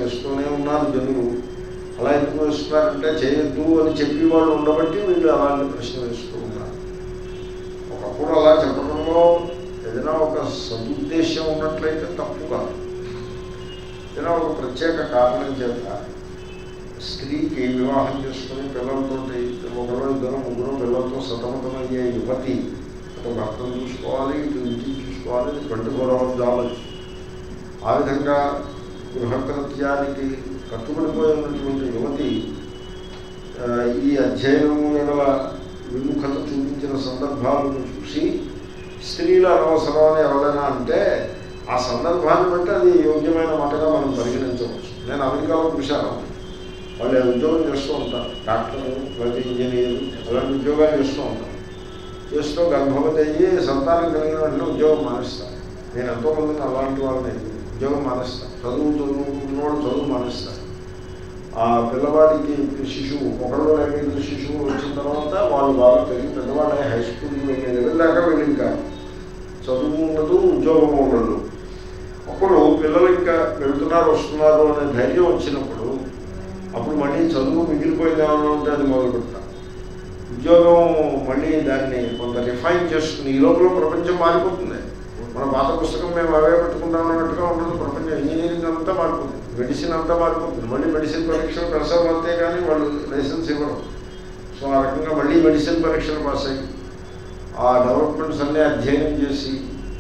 వేస్తూనే ఉన్నారు జనులు అలా ఎందుకు వేస్తున్నారంటే చేయొద్దు అని చెప్పి వాళ్ళు ఉండబట్టి వీళ్ళు అలాంటి ప్రశ్న వేస్తూ ఉన్నారు ఒకప్పుడు అలా చెప్పడంలో ఏదైనా ఒక సదుద్దేశం ఉన్నట్లయితే తప్పు కాదు ఏదైనా ఒక ప్రత్యేక కారణం చేత స్త్రీకి వివాహం చేసుకుని పిల్లలతో ఒకరో ఇద్దరు ముగ్గురు పిల్లలతో సతమతమయ్యే యువతి అటు భర్తను చూసుకోవాలి ఇటు ఇంటిని చూసుకోవాలి ట్వంటీ ఫోర్ అవర్స్ జాబ్ అది. ఆ విధంగా గృహకృత్యానికి కట్టుబడిపోయి ఉన్నటువంటి యువతి ఆ, ఈ అధ్యయనము ఎడల విముఖత చూపించిన సందర్భాలను చూసి స్త్రీల అనవసరం అని ఎవరైనా అంటే ఆ సందర్భాన్ని బట్టి అది యోగ్యమైన మాటగా మనం పరిగణించవచ్చు నేను అమెరికాలో చూశాను వాళ్ళు ఉద్యోగం చేస్తూ ఉంటారు డాక్టరు లేకపోతే ఇంజనీర్ అలాంటి ఉద్యోగాలు చేస్తూ ఉంటారు చేస్తూ గర్భవతి అయ్యి సంతానం కలిగిన వెంటనే ఉద్యోగం మానేస్తారు నేను ఎంతోమందిని అలాంటి వాళ్ళని ఉద్యోగం మానేస్తాను చదువు చదువుకున్నవాడు చదువు మానేస్తాను ఆ పిల్లవాడికి శిశువు ఒకళ్ళు లేక ఇద్దరు శిశువు వచ్చిన తర్వాత వాళ్ళు బాగా పెరిగి పెద్దవాళ్ళ హై స్కూల్కి వెళ్ళే లెవెల్ దాకా వెళ్ళి ఇంకా చదువు ఉండదు ఉద్యోగం ఉండదు అప్పుడు పిల్లలు ఇంకా వెళ్తున్నారు వస్తున్నారు అనే ధైర్యం వచ్చినప్పుడు అప్పుడు మళ్ళీ చదువు మిగిలిపోయిందేమన్నా ఉంటే అది మొదలు పెడతాం ఉద్యోగం మళ్ళీ దాన్ని కొంత రిఫైన్ చేసుకుని ఈ లోపల ప్రపంచం మారిపోతుంది మన పాత పుస్తకం మేము అవే పెట్టుకుంటాం అన్నట్టుగా ఉండదు ప్రపంచం ఇంజనీరింగ్ అంతా మారిపోతుంది మెడిసిన్ అంతా మారిపోతుంది మళ్ళీ మెడిసిన్ పరీక్షలు ప్రసవం అంతే కానీ వాళ్ళు లైసెన్స్ ఇవ్వరు సో ఆ రకంగా మళ్ళీ మెడిసిన్ పరీక్షలు పాస్ అయ్యి ఆ డెవలప్మెంట్స్ అన్నీ అధ్యయనం చేసి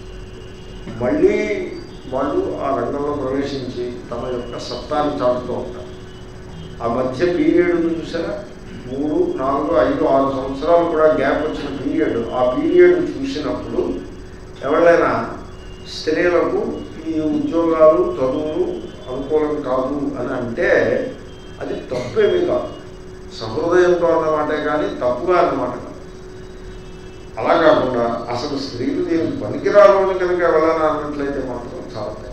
మళ్ళీ వాళ్ళు ఆ రంగంలో ప్రవేశించి తమ యొక్క సత్తాన్ని చాటుతూ ఉంటారు ఆ మధ్య పీరియడ్ చూసారా మూడు నాలుగు ఐదు ఆరు సంవత్సరాలు కూడా గ్యాప్ వచ్చిన పీరియడ్ ఆ పీరియడ్ చూసినప్పుడు ఎవరైనా స్త్రీలకు ఈ ఉద్యోగాలు చదువులు అనుకూలం కాదు అని అంటే అది తప్పేమీ కాదు సహృదయంతో అన్నమాటే కానీ తప్పుగా అన్నమాట కాదు అలా కాకుండా అసలు స్త్రీలు దీనికి పనికిరాదు అని కనుక ఎవరైనా అన్నట్లయితే మాత్రం చాలా తప్పు.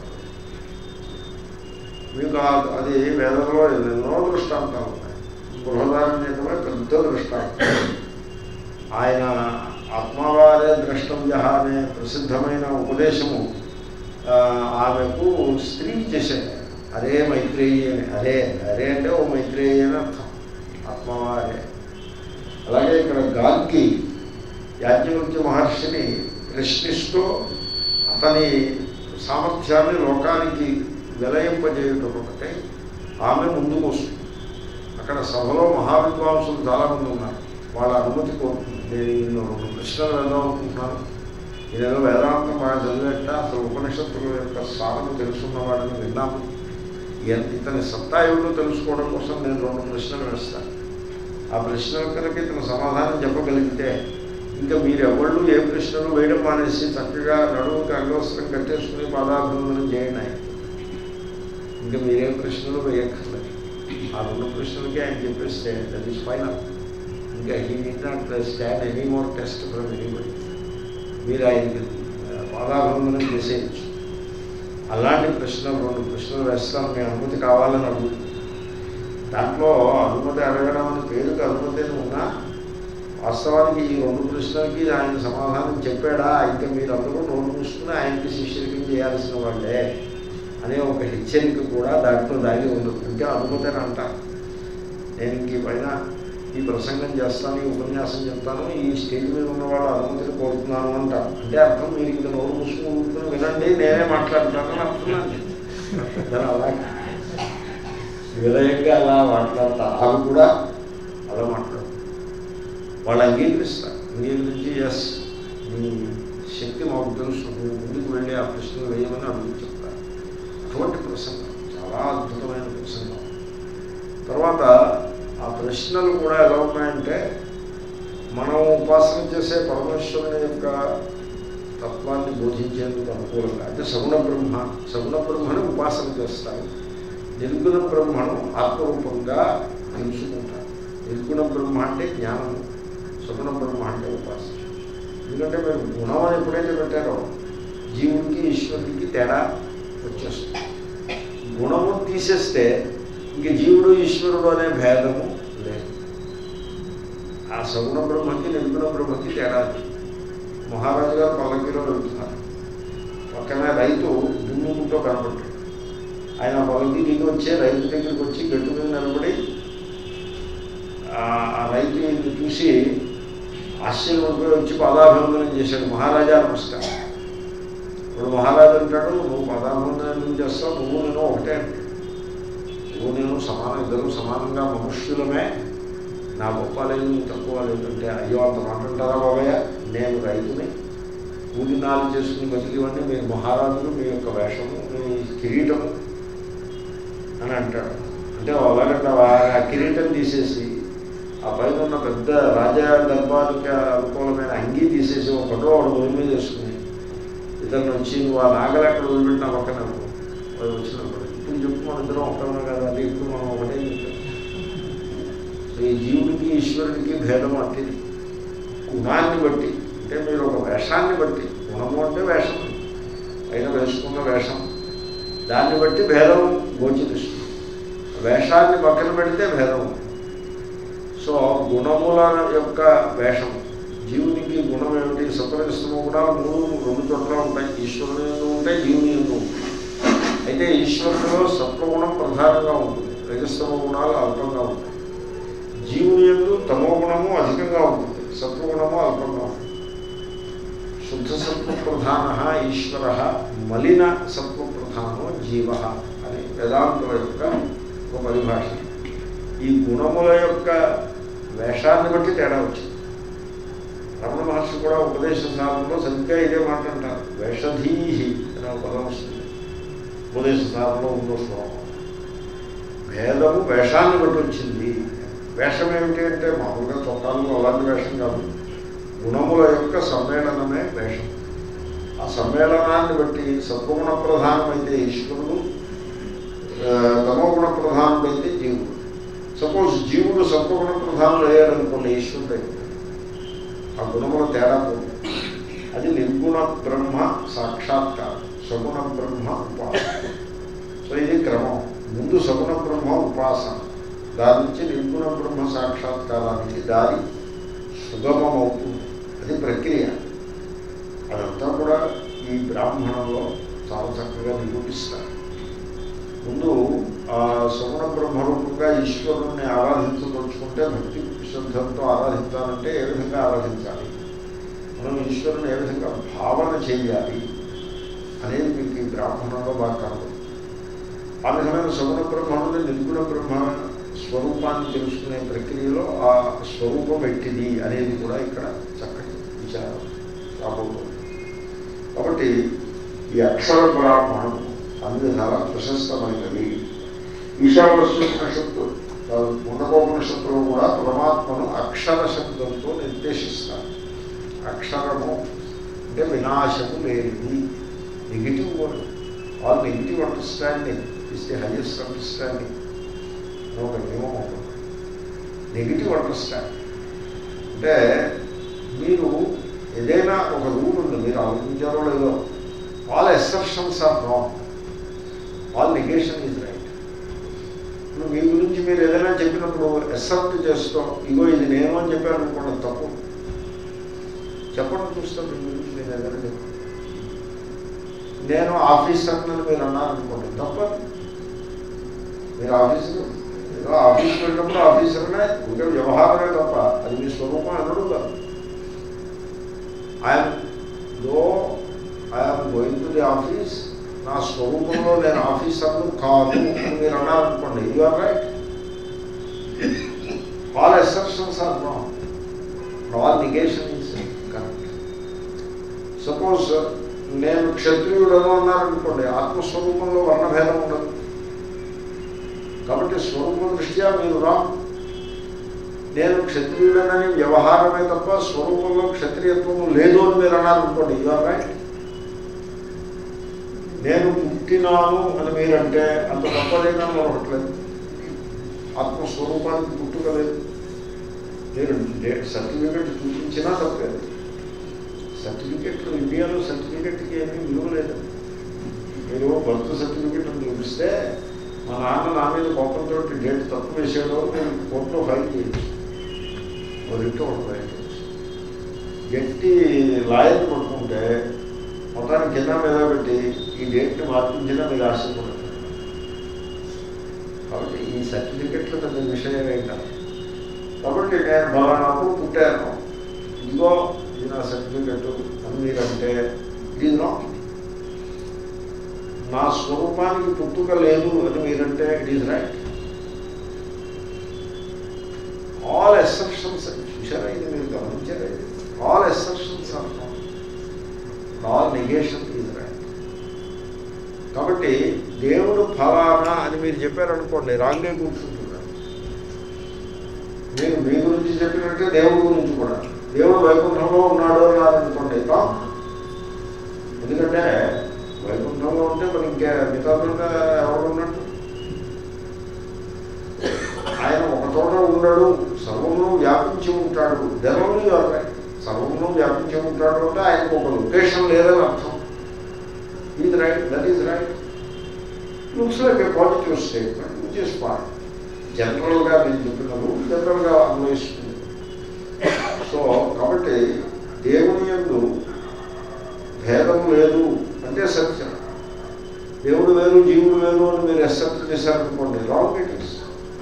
మీకు ఆ- అది వేదంలో ఎన్నెన్నో దృష్టాంతాలు ఉన్నాయి బృహదారణ్యకమే పెద్ద దృష్టాంతం ఆయన ఆత్మవారే ద్రష్టవ్య అనే ప్రసిద్ధమైన ఉపదేశము ఆ, ఆమెకు స్త్రీ చేశాడు అరే మైత్రేయి అని అరే అరే అంటే ఓ మైత్రేయి అని అర్థం ఆత్మవారే అలాగే ఇక్కడ గార్గి యాజ్ఞవల్క్య మహర్షిని ప్రశ్నిస్తూ అతని సామర్థ్యాన్ని లోకానికి విలయింపజేయుటొకటే ఆమె ముందుకు వస్తుంది అక్కడ సభలో మహావిద్వాంసులు చాలామంది ఉన్నారు వాళ్ళ అనుమతి కోరుతుంది నేను ఈయన రెండు ప్రశ్నలు వెళ్దాం అనుకుంటున్నాను ఈయనేదో వేదాంతం బాగా చదివేట అసలు ఉపనిషత్తుల యొక్క సాధన తెలుసున్నవాడని విన్నాము ఎంత ఇతని సత్తా ఏమిటో తెలుసుకోవడం కోసం నేను రెండు ప్రశ్నలు వేస్తాను ఆ ప్రశ్నల కనుక ఇతను సమాధానం చెప్పగలిగితే ఇంకా మీరెవళ్ళు ఏ ప్రశ్నలు వేయడం మానేసి చక్కగా నడువుకి అంగవస్త్రం కట్టేసుకుని పాదాభివందనం చేయండి ఆయన ఇంకా మీరేం ప్రశ్నలు వేయక్కర్లేదు ఆ రెండు ప్రశ్నలకి ఆయన చెప్పేస్తే దట్ ఈస్ ఫైనల్ ఇంకా he need not stand any more test from anybody మీరు ఆయనకి ఆ, పాదాభివందనం చేసేయచ్చు అలాంటి ప్రశ్నలు రెండు ప్రశ్నలు వేస్తాను మీ అనుమతి కావాలని అడుగుతుంది దాంట్లో అనుమతి అడగడం అని పేరుకి అనుమతి అని ఉన్నా వాస్తవానికి ఈ రెండు ప్రశ్నలకి ఆయన సమాధానం చెప్పాడా అయితే మీరు అందరూ నోరు మూసుకుని ఆయనకి శిష్యులకి చేయాల్సిన వాళ్ళే అనే ఒక హెచ్చరిక కూడా దాంట్లో దాగి ఉండదు అంటే అనుమతి అని అంటారు నేను ఇంక ఈ పైన ఈ ప్రసంగం చేస్తాను ఈ ఉపన్యాసం చెప్తాను ఈ స్టేజ్ మీద ఉన్న వాళ్ళు అనుమతిని కోరుతున్నాను అంటారు అంటే అర్థం మీరు ఇంకా నోరు మూసుకుని ఊరుకుని వినండి నేనే మాట్లాడతాను అని అర్థం దాని అలాగే విలయంగా అలా మాట్లాడతారు అవి కూడా అలా మాట్లాడతారు వాళ్ళు అంగీకరిస్తారు అంగీకరించి ఎస్ మీ శక్తి మాకు తెలుసు నువ్వు ముందుకు వెళ్ళి ఆ ప్రశ్నలు వేయమని అడుగు చెప్తారు అటువంటి ప్రసంగం చాలా అద్భుతమైన ప్రసంగం తర్వాత ఆ ప్రశ్నలు కూడా ఎలా ఉన్నాయంటే మనం ఉపాసన చేసే పరమేశ్వరుని యొక్క తత్వాన్ని బోధించేందుకు అనుకూలంగా అంటే సగుణ బ్రహ్మ సగుణ బ్రహ్మను ఉపాసన చేస్తారు నిర్గుణ బ్రహ్మను ఆత్మరూపంగా తెలుసుకుంటారు నిర్గుణ బ్రహ్మ అంటే జ్ఞానము సగుణ బ్రహ్మ అంటే ఉపాసన ఎందుకంటే మీరు గుణం అని ఎప్పుడైతే పెట్టారో జీవుడికి ఈశ్వరుడికి తేడా వచ్చేస్తుంది గుణము తీసేస్తే ఇంక జీవుడు ఈశ్వరుడు అనే భేదము లేదు ఆ సగుణ బ్రహ్మకి నిర్గుణ బ్రహ్మకి తేడా లేదు. మహారాజు గారు పల్లకిలో వెళ్తున్నారు పక్కన రైతు దున్నుకుంటూ కనపడ్డాడు ఆయన పొలంకి దిగి వచ్చి రైతు దగ్గరికి వచ్చి గట్టు మీద నిలబడి ఆ- ఆ రైతుని చూసి ఆశ్చర్యపడిపోయి వచ్చి పాదాభివందనం చేశాడు మహారాజా నమస్కారం ఇప్పుడు మహారాజు అంటాడు నువ్వు పాదాభివందనం ఎందుకు చేస్తావు నువ్వు నేను ఒకటే అంటే నువ్వు నేను సమానం ఇద్దరు సమానంగా మనుష్యులమే నా గొప్ప లేదు నీ తక్కువ లేదు అంటే అయ్యో అంత మాట అంటారా బాబయ్య నేను రైతుని కూలినాలు చేసుకుని బతికివన్నీ మీరు మహారాజులు మీ యొక్క వేషము మీ కిరీటము అని అంటాడు అంటే అలాగంటే ఆ కిరీటం తీసేసి ఆ పైన ఉన్న పెద్ద రాజా దర్బారుకి అనుకూలమైన అంగీ తీసేసి ఒక పడవ వాడు భూమి మీద వేసుకుని ఇతను వచ్చి నువ్వు ఆ నాగలెక్కడ వదిలిపెట్టిన పక్కన వాడు వచ్చినప్పుడు ఇప్పుడు చెప్పు మన ఇద్దరం ఒకటే కదా అది ఇప్పుడు మనం ఒకటే చెప్పాం సో ఈ జీవుడికి ఈశ్వరుడికి భేదం అట్టిది గుణాన్ని బట్టి అంటే మీరు ఒక వేషాన్ని బట్టి గుణము అంటే వేషం పైన వేసుకున్న వేషం దాన్ని బట్టి భేదం గోచరిస్తుంది వేషాన్ని పక్కన పెడితే భేదం ఉంది సో గుణముల యొక్క వేషం జీవునికి గుణం ఏమిటి సత్వరిస్తము కూడా మూడు రెండు చోట్ల ఉంటాయి ఈశ్వరుని ఎందు ఉంటాయి జీవుని ఎందు ఉంటాయి అయితే ఈశ్వరుడిలో సత్వగుణం ప్రధానంగా ఉంటుంది రజస్తమ గుణాలు అల్పంగా ఉంటాయి జీవుని ఎందు తమో గుణము అధికంగా ఉంటుంది సత్వగుణము అల్పంగా ఉంటుంది శుద్ధ సత్వ ప్రధాన ఈశ్వర మలిన సత్వ ప్రధానో జీవ అని వేదాంతుల యొక్క ఒక పరిభాష ఈ గుణముల యొక్క వేషాన్ని బట్టి తేడా వచ్చింది రమణ మహర్షి కూడా ఉపదేశ సాధనలో సరిగ్గా ఇదే మాట అంటారు వేషధీహి అనే ఒక పదం వస్తుంది ఉపదేశ సాధనలో ఉందో శ్లోకం భేదము వేషాన్ని బట్టి వచ్చింది వేషం ఏమిటి అంటే మామూలుగా చొక్కాలు అలాంటి వేషం కాదు గుణముల యొక్క సమ్మేళనమే వేషం ఆ సమ్మేళనాన్ని బట్టి సత్వగుణ ప్రధానమైతే ఈశ్వరుడు ఆ, తమోగుణ ప్రధానమైతే జీవుడు సపోజ్ జీవుడు సత్వగుణ ప్రధానులు అయ్యాడనుకోండి ఈశ్వరుడు అయిపోయాడు. ఆ గుణముల తేడా పోతుంది అది నిర్గుణ బ్రహ్మ సాక్షాత్కారం సగుణ బ్రహ్మ ఉపాసన సో ఇది క్రమం ముందు సగుణ బ్రహ్మ ఉపాసన దాని నుంచి నిర్గుణ బ్రహ్మ సాక్షాత్కారానికి దారి సుగమమవుతుంది అది ప్రక్రియ అదంతా కూడా ఈ బ్రాహ్మణంలో చాలా చక్కగా నిరూపిస్తారు ముందు ఆ సగుణ బ్రహ్మరూపంగా ఈశ్వరుణ్ణి ఆరాధించదలుచుకుంటే భక్తి శ్రద్ధలతో ఆరాధించాలంటే ఏ విధంగా ఆరాధించాలి మనం ఈశ్వరుని ఏ విధంగా భావన చేయాలి అనేది మీకు ఈ బ్రాహ్మణంలో బాగా కనబడుతుంది ఆ విధమైన సగుణ బ్రహ్మణుని నిర్గుణ బ్రహ్మ స్వరూపాన్ని తెలుసుకునే ప్రక్రియలో ఆ స్వరూపం ఎట్టిది అనేది కూడా ఇక్కడ చక్కటి విచారం రాబోతుంది కాబట్టి ఈ అక్షర బ్రాహ్మణం అన్ని విధాల ప్రశస్తమైనది ఈశావస్యోపనిషత్తు ఉండకోపనిషత్తులో కూడా పరమాత్మను అక్షర శబ్దంతో నిర్దేశిస్తారు అక్షరము అంటే వినాశము లేనిది negative word all negative understanding is the highest understanding ఒక నియమం ఉంటుంది నెగిటివ్ అండర్స్టాండింగ్ అంటే మీరు ఏదైనా ఒక రూల్ ఉంది మీరు ఆలోచించారో లేదో all exceptions are wrong all negation is right ఇప్పుడు మీ గురించి మీరు ఏదైనా చెప్పినప్పుడు ఎక్సెప్ట్ చేస్తూ ఇగో ఇది నేను అని చెప్పారు అనుకోండి తప్పు చెప్పండి చూస్తాం మీ గురించి మీరు ఏదైనా చెప్పండి నేను ఆఫీసర్ని మీరు అన్నారనుకోండి తప్ప మీరు ఆఫీసర్ ఏదో ఆఫీస్కి వెళ్ళినప్పుడు ఆఫీసర్నే ఇంకా వ్యవహారమే తప్ప అది మీ స్వరూపం అనడు కాదు I'm though I'm going to the office నా స్వరూపంలో నేను ఆఫీసర్ను కాదు అని మీరు అన్నారనుకోండి you are right all exceptions are wrong all negation is correct suppose నేను క్షత్రియుడను అన్నారనుకోండి ఆత్మస్వరూపంలో వర్ణభేదం ఉండదు కాబట్టి స్వరూప దృష్ట్యా మీరు రా నేను క్షత్రియుడనని వ్యవహారమే తప్ప స్వరూపంలో క్షత్రియత్వము లేదు అని మీరు అన్నారనుకోండి యు ఆర్ రైట్ నేను పుట్టినాను అని మీరంటే అంత గొప్పదేనా మరొకట్లేదు ఆత్మస్వరూపానికి పుట్టుకలేదు మీరు సర్టిఫికెట్ చూపించినా తప్పలేదు సర్టిఫికెట్లు ఇండియాలో సర్టిఫికెట్కి ఏమీ విలువ లేదు మీరు బర్త్ సర్టిఫికెట్ అని చూపిస్తే మా నాన్న నా మీద కోపంతో డేట్ తప్పు వేసాడో నేను కోర్టులో ఫైల్ చేయొచ్చు ఒక రిట్ ఒకటి ఫైల్ చేయొచ్చు గట్టి లాయర్ పట్టుకుంటే మొత్తానికి కింద మీద పెట్టి ఈ డేట్ని మార్పించినా మీరు ఆశపడతారు కాబట్టి ఈ సర్టిఫికెట్లు పెద్ద విషయమే కాదు కాబట్టి నేను బలానాకు పుట్టాను ఇదిగో ఇది నా సర్టిఫికెట్ అని మీరంటే ఇది నాట్ నా స్వరూపానికి పుట్టుక లేదు అని మీరంటే it is right all exceptions చూసారా ఇది మీరు గమనించారా ఇది all exceptions are all negation is right కాబట్టి దేవుడు ఫలానా అని మీరు చెప్పారనుకోండి రాంగే కూర్చుంటున్నారు మీరు మీ గురించి చెప్పినట్టే దేవుడి గురించి కూడా దేవుడు వైకుంఠంలో ఉన్నాడు అన్నారనుకోండి రాంగ్ ఎందుకంటే వైకుంఠంలో ఉంటే మరి ఇంకా మిగతా చోట ఎవరు ఉన్నట్టు ఆయన ఒక చోట ఉండడు సర్వంలో వ్యాపించి ఉంటాడు దెరవని సర్వంలో వ్యాపించి ఉంటాడు అంటే ఆయనకు ఒక లొకేషన్ లేదని అర్థం ఇది right that is right looks like a positive statement which is point జనరల్గా నేను చెప్పినప్పుడు జనరల్గా అన్వయిస్తుంది సో కాబట్టి దేవుని ఎందు భేదం లేదు అంటే సత్యం దేవుడు వేరు జీవుడు వేరు అని మీరు అక్సెప్ట్ చేశారనుకోండి రాంగ్ ఇట్ ఇస్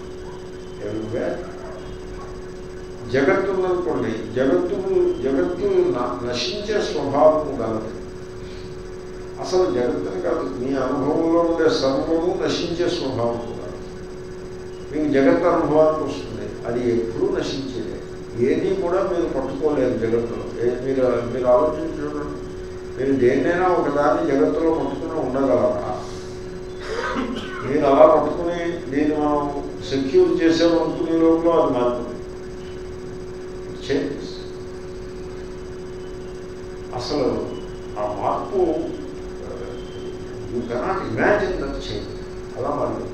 జగత్తు ఉందనుకోండి జగత్తు జగత్తు న- నశించే స్వభావం కలదు అసలు జగత్తుని కాదు మీ అనుభవంలో ఉండే సర్వము నశించే స్వభావం కలదు మీకు జగత్ అనుభవానికి వస్తుంది అది ఎప్పుడూ నశించేదే ఏది కూడా మీరు పట్టుకోలేరు జగత్తులో ఏ- మీరు మీరు ఆలోచించి చూడండి మీరు దేన్నైనా ఒకదాన్ని జగత్తులో పట్టుకుని ఉండగలరా మీరు అలా పట్టుకుని దీన్ని మనం సెక్యూర్ చేసామనుకునే లోపల అది మారుతుంది చేంజెస్ అసలు ఆ మార్పు you cannot imagine that change అలా మారింది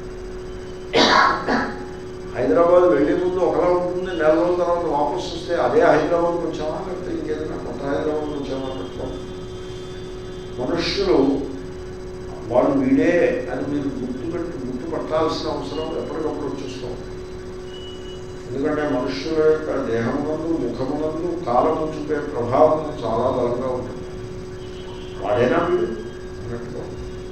హైదరాబాద్ వెళ్ళే ముందు ఒకలా ఉంటుంది నెల రోజుల తర్వాత వాపసు వస్తే అదే హైదరాబాద్కి వచ్చామా లేకపోతే ఇంకేదైనా కొత్త హైదరాబాద్కి వచ్చామా పెట్టుకోండి మనుష్యులు వాళ్ళు వీడే అని మీరు గుర్తుపెట్టి గుర్తుపట్టాల్సిన అవసరం ఎప్పటికప్పుడు వచ్చేస్తాం ఎందుకంటే మనుష్యుల యొక్క దేహమునందు ముఖమునందు కాలము చూపే ప్రభావం చాలా బలంగా ఉంటుంది వాడేనా వీడు అన్నట్టుగా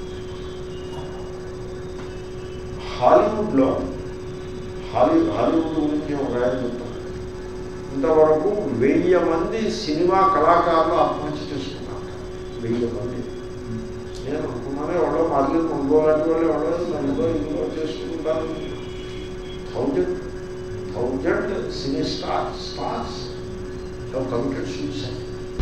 హాలీవుడ్లో హాలీ హాలీవుడ్ గురించి ఒక ఆయన చెప్తాను ఇంతవరకు వెయ్యి మంది సినిమా కళాకారులు ఆత్మహత్య చేసుకున్నారు వెయ్యి మంది నేను అనుకున్నానే ఎవడో మళ్ళీ కొనుగోలాంటి వాళ్ళు ఎవడో నన్నులో ఇందులో చేసుకుంటాను thousand thousand cine star stars committed suicide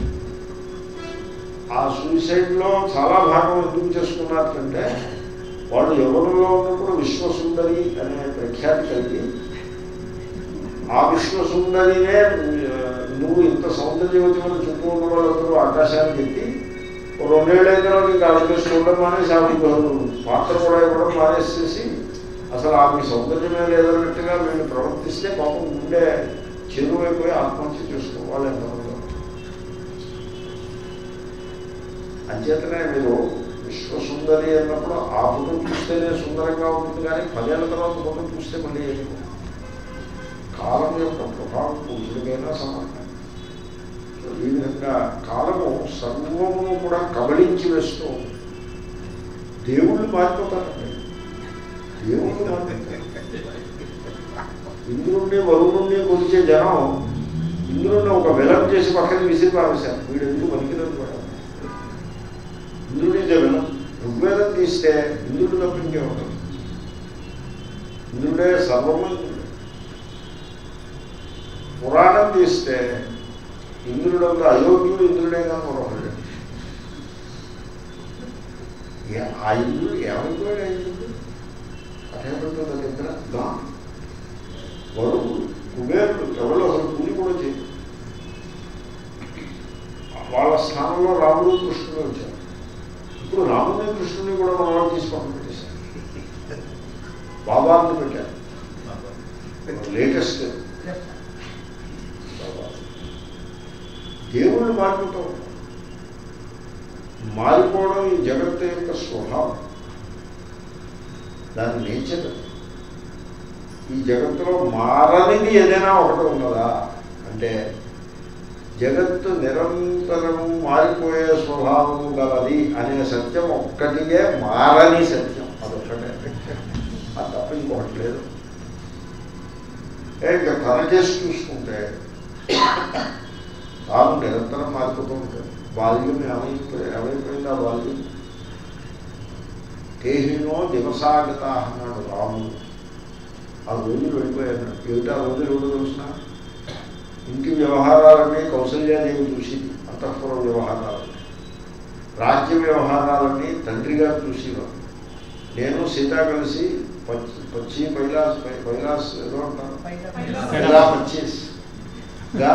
ఆ సూసైడ్లో చాలా భాగం ఎందుకు చేసుకున్నారంటే వాళ్ళు ఎవరిలో ఉన్నప్పుడు విశ్వసుందరి అనే ప్రఖ్యాతి కలిగి ఆ విశ్వసుందరినే ఆ, నువ్వు ఇంత సౌందర్యవతమైన చుట్టూ ఉన్న వాళ్ళందరూ ఆకాశానికి ఎత్తి ఓ రెండేళ్ళైన తర్వాత ఇంకా ఆవిడ చూడడం మానేసి ఆవిడ పాత్ర కూడా ఇవ్వడం మానేసేసి అసలు ఆమె సౌందర్యమే లేదన్నట్టుగా వీళ్ళు ప్రవర్తిస్తే పాపం ఉండే చెరువైపోయి ఆత్మహత్య చేసుకోవాలి ఎంతమంది అంచేతనే మీరు విశ్వసుందరి అన్నప్పుడు ఆ ఫోటో చూస్తేనే సుందరంగా ఉంటుంది కానీ పదేళ్ల తర్వాత ఫోటో చూస్తే మళ్ళీ ఏమి ఉండదు. కాలం యొక్క ప్రభావం పురుషుడికైనా సమానం సో ఈ విధంగా కాలము సర్వము కూడా కబళించి వేస్తూ ఉంది. దేవుళ్ళు మారిపోతారండి దేవుళ్ళు మారిపోతారు ఇంద్రుణ్ణి వరుణుణ్ణి కొలిచే జనం ఇంద్రుణ్ణి ఒక వెలం చేసి పక్కన విసిరి పారేశారు వీడు ఎందుకు పనికిరదు కూడా ఇంద్రుడి జగనం ఋగ్వేదం తీస్తే ఇంద్రుడు తప్పించే ఉండదు ఇంద్రుడే సర్వము ఇంద్రుడే పురాణం తీస్తే ఇంద్రుడు ఒక అయోగ్యుడు ఇంద్రుడేగా మరొకడు ఏ- ఆ ఇంద్రుడు ఏమైపోయాడు ఆ ఇంద్రుడు అటేపడుతుంది నిద్ర గా వరుడు కుబేరుడు ఎవరు అసలు పూజ కూడా చేయరు వాళ్ళ స్థానంలో రాముడు కృష్ణుడు వచ్చారు ఇప్పుడు రాముని కృష్ణుని కూడా మన వాళ్ళు తీసి పక్కన పెట్టేశారు బాబాని పెట్టారు లేటెస్ట్ బాబా దేవుళ్ళు మారిపోతూ ఉంటారు మారిపోవడం ఈ జగత్తు యొక్క స్వభావం దాని నేచర్ ఈ జగత్తులో మారనిది ఏదైనా ఒకటి ఉన్నదా అంటే జగత్తు నిరంతరము మారిపోయే స్వభావము గలది అనే సత్యం ఒక్కటిగే మారని సత్యం అదొక్కటే అది తప్ప ఇంకొకటి లేదు ఏ ఇక తన కేసు చూసుకుంటే తాను నిరంతరం మారిపోతూ ఉంటాడు బాల్యం ఏమైపోయి ఏమైపోయింది ఆ బాల్యం కేహినో దివసాగత అన్నాడు రాముడు ఆ రోజులు వెళ్ళిపోయాడు ఏమిటి ఆ రోజులు ఎవరు తెలిసిన ఇంటి వ్యవహారాలన్నీ కౌసల్యాదేవి చూసింది అంతఃపుర వ్యవహారాలని రాజ్య వ్యవహారాలన్నీ తండ్రి గారు చూసేవారు నేను సీత కలిసి పచ్చి పచ్చి పైలాస్ పై- పైలాస్ ఏదో అంటారు పైలా పచ్చీస్ గా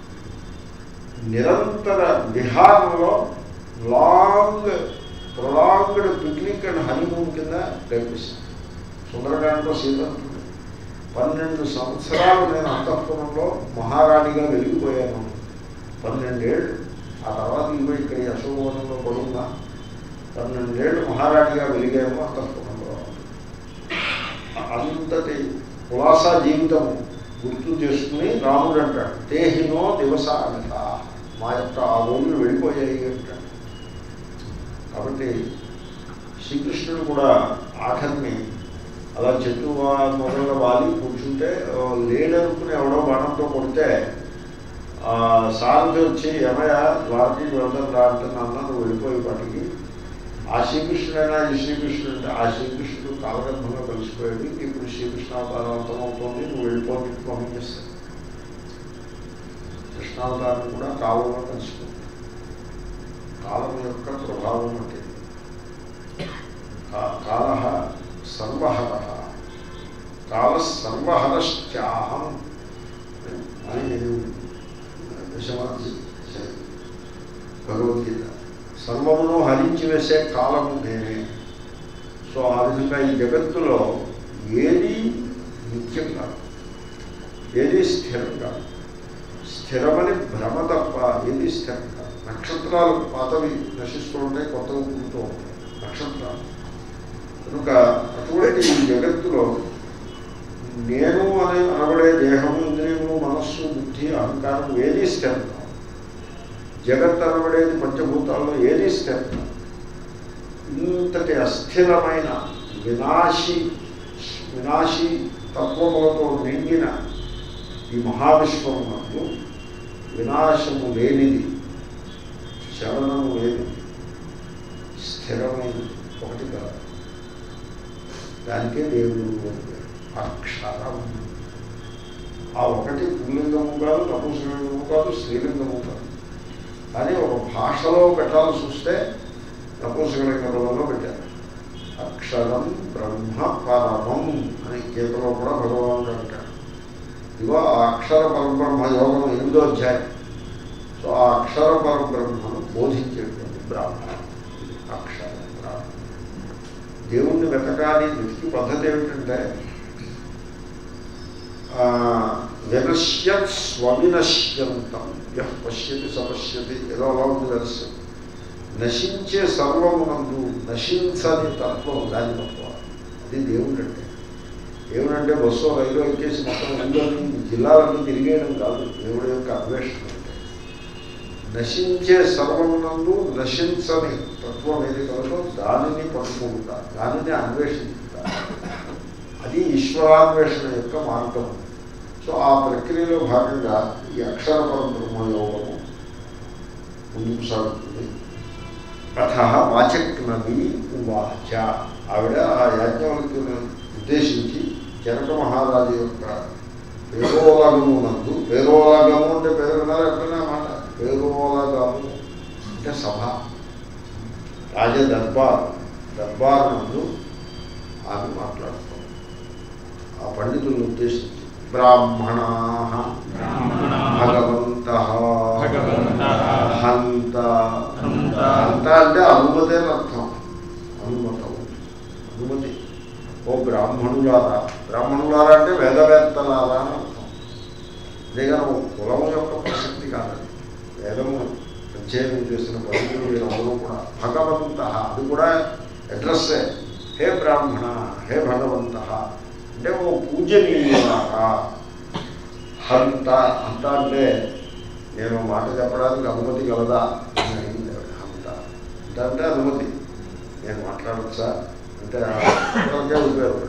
నిరంతర బిహార్లో long prolonged picnic and honeymoon కింద గడిపిస్తాను సుందరకాండలో సీత అంటుంది పన్నెండు సంవత్సరాలు నేను అంతఃపురంలో మహారాణిగా వెలిగిపోయాను పన్నెండేళ్ళు ఆ తర్వాత ఇవి ఇక్కడ ఈ అశోకవనంలో పడున్నా పన్నెండేళ్ళు మహారాణిగా వెలిగాము అంతఃపురంలో అంతటి కులాసా జీవితం గుర్తు చేసుకుని రాముడు అంటాడు దేహినో దివసాగత మా యొక్క ఆ రోజులు వెళ్ళిపోయాయి అంటాడు కాబట్టి శ్రీకృష్ణుడు కూడా ఆఖరిని అలా చెట్టు వా- మొదలుగా వాలి కూర్చుంటే ఓ లేడనుకుని ఎవడో బాణంతో కొడితే ఆ సారథి వచ్చి ఏమయ్య ద్వారకి వెళ్దాం రా అంటే నాన్న నువ్వు వెళ్ళిపోయి వాటికి ఆ శ్రీకృష్ణుడైనా ఈ శ్రీకృష్ణుడు అంటే ఆ శ్రీకృష్ణుడు కాలగర్భంలో కలిసిపోయాడు ఇప్పుడు శ్రీకృష్ణ అవతారం అవుతుంది నువ్వు వెళ్ళిపోయి పంపించేస్తాను కృష్ణావతారం కూడా కాలంలో కలిసిపోతుంది కాలం యొక్క ప్రభావం అంటే కాల సర్వహర కాల సర్వహరశ్చాహం అని నేను దశమాది భగవద్గీత సర్వమును హరించి వేసే కాలము నేనే సో ఆ విధంగా ఈ జగత్తులో ఏది నిత్యం కాదు ఏది స్థిరం కాదు స్థిరమని భ్రమ తప్ప ఏది స్థిరం కాదు నక్షత్రాలు పాతవి నశిస్తూ ఉంటాయి కొత్తవి పుడుతూ ఉంటాయి నక్షత్రాలు కనుక అటువంటి ఈ జగత్తులో నేను అనే అనబడే దేహము ఇంద్రియము మనస్సు బుద్ధి అహంకారం ఏది స్థిరం కాదు జగత్ అనబడేది పంచభూతాల్లో ఏది స్థిరం కాదు ఇంతటి అస్థిరమైన వినాశి వినాశి తత్వములతో నిండిన ఈ మహావిశ్వమునందు వినాశము లేనిది చలనము లేదు స్థిరమైనది ఒకటి కాదు దానికే దేవుడు అని పేరు. అక్షరం ఆ ఒకటి పుల్లింగము కాదు నపుంసలింగము కాదు స్త్రీలింగము కాదు కానీ ఒక భాషలో పెట్టాల్సి వస్తే నపుంసకలింగంలో పెట్టారు అక్షరం బ్రహ్మ పరమం అని గీతలో కూడా భగవానుడు అంటాడు ఇదిగో ఆ అక్షర పరబ్రహ్మ యోగం ఎనిమిదో అధ్యాయం సో ఆ అక్షర పరబ్రహ్మను బోధించేటువంటి బ్రాహ్మణం ఇది అక్షర బ్రాహ్మణం దేవుణ్ణి వెతకాలి వెతికి పద్ధతి ఏమిటంటే ఆ, వినశ్యత్ స్వవినశ్యంతం యః పశ్యతి సపశ్యతి ఏదో అలా ఉంది వెరస్యం నశించే సర్వమునందు నశించని తత్వం దాని తత్వం అది దేవుడు అంటే దేవుడు అంటే బస్సు రైలు ఎక్కేసి మొత్తం ఊళ్ళని జిల్లాలన్నీ తిరిగేయడం కాదు దేవుడి యొక్క అన్వేషణ అంటే నశించే సర్వమునందు నశించని తత్వం ఏది కలదో దానిని పట్టుకుంటా దానిని అన్వేషించుతా అది ఈశ్వరాన్వేషణ యొక్క మార్గం సో ఆ ప్రక్రియలో భాగంగా ఈ అక్షర పరబ్రహ్మ యోగము ముందుకు సాగుతుంది అథ వాచక్నవి ఉవాచ ఆవిడ ఆ యాజ్ఞవల్క్యుని ఉద్దేశించి జనక మహారాజు యొక్క పేరోలగము నందు పేరోలగము అంటే పేరు విన్నారా ఎప్పుడైనా మాట పేరోలగము అంటే సభ రాజ దర్బార్ దర్బార్ నందు ఆమె మాట్లాడుతుంది ఆ పండితులను ఉద్దేశించి బ్రాహ్మణా భగవంత భగవంతః హంత హంత హంత అంటే అనుమతి అని అర్థం అనుమతం అనుమతి ఓ బ్రాహ్మణులారా బ్రాహ్మణులారా అంటే వేదవేత్తలారా అని అర్థం అంతేగాని ఓ కులం యొక్క ప్రసక్తి కాదండి వేదము అధ్యయనం చేసిన పండితులు వీళ్ళందరూ కూడా భగవంత అది కూడా అడ్రస్సే హే బ్రాహ్మణ హే భగవంత అంటే ఓ పూజనీయులారా హంత హంత అంటే నేను మాట చెప్పడానికి అనుమతి కలదా అని అడిగింది ఆవిడ. హంత హంత అంటే అనుమతి నేను మాట్లాడచ్చా అంటే అక్కడికే ఉపయోగపడు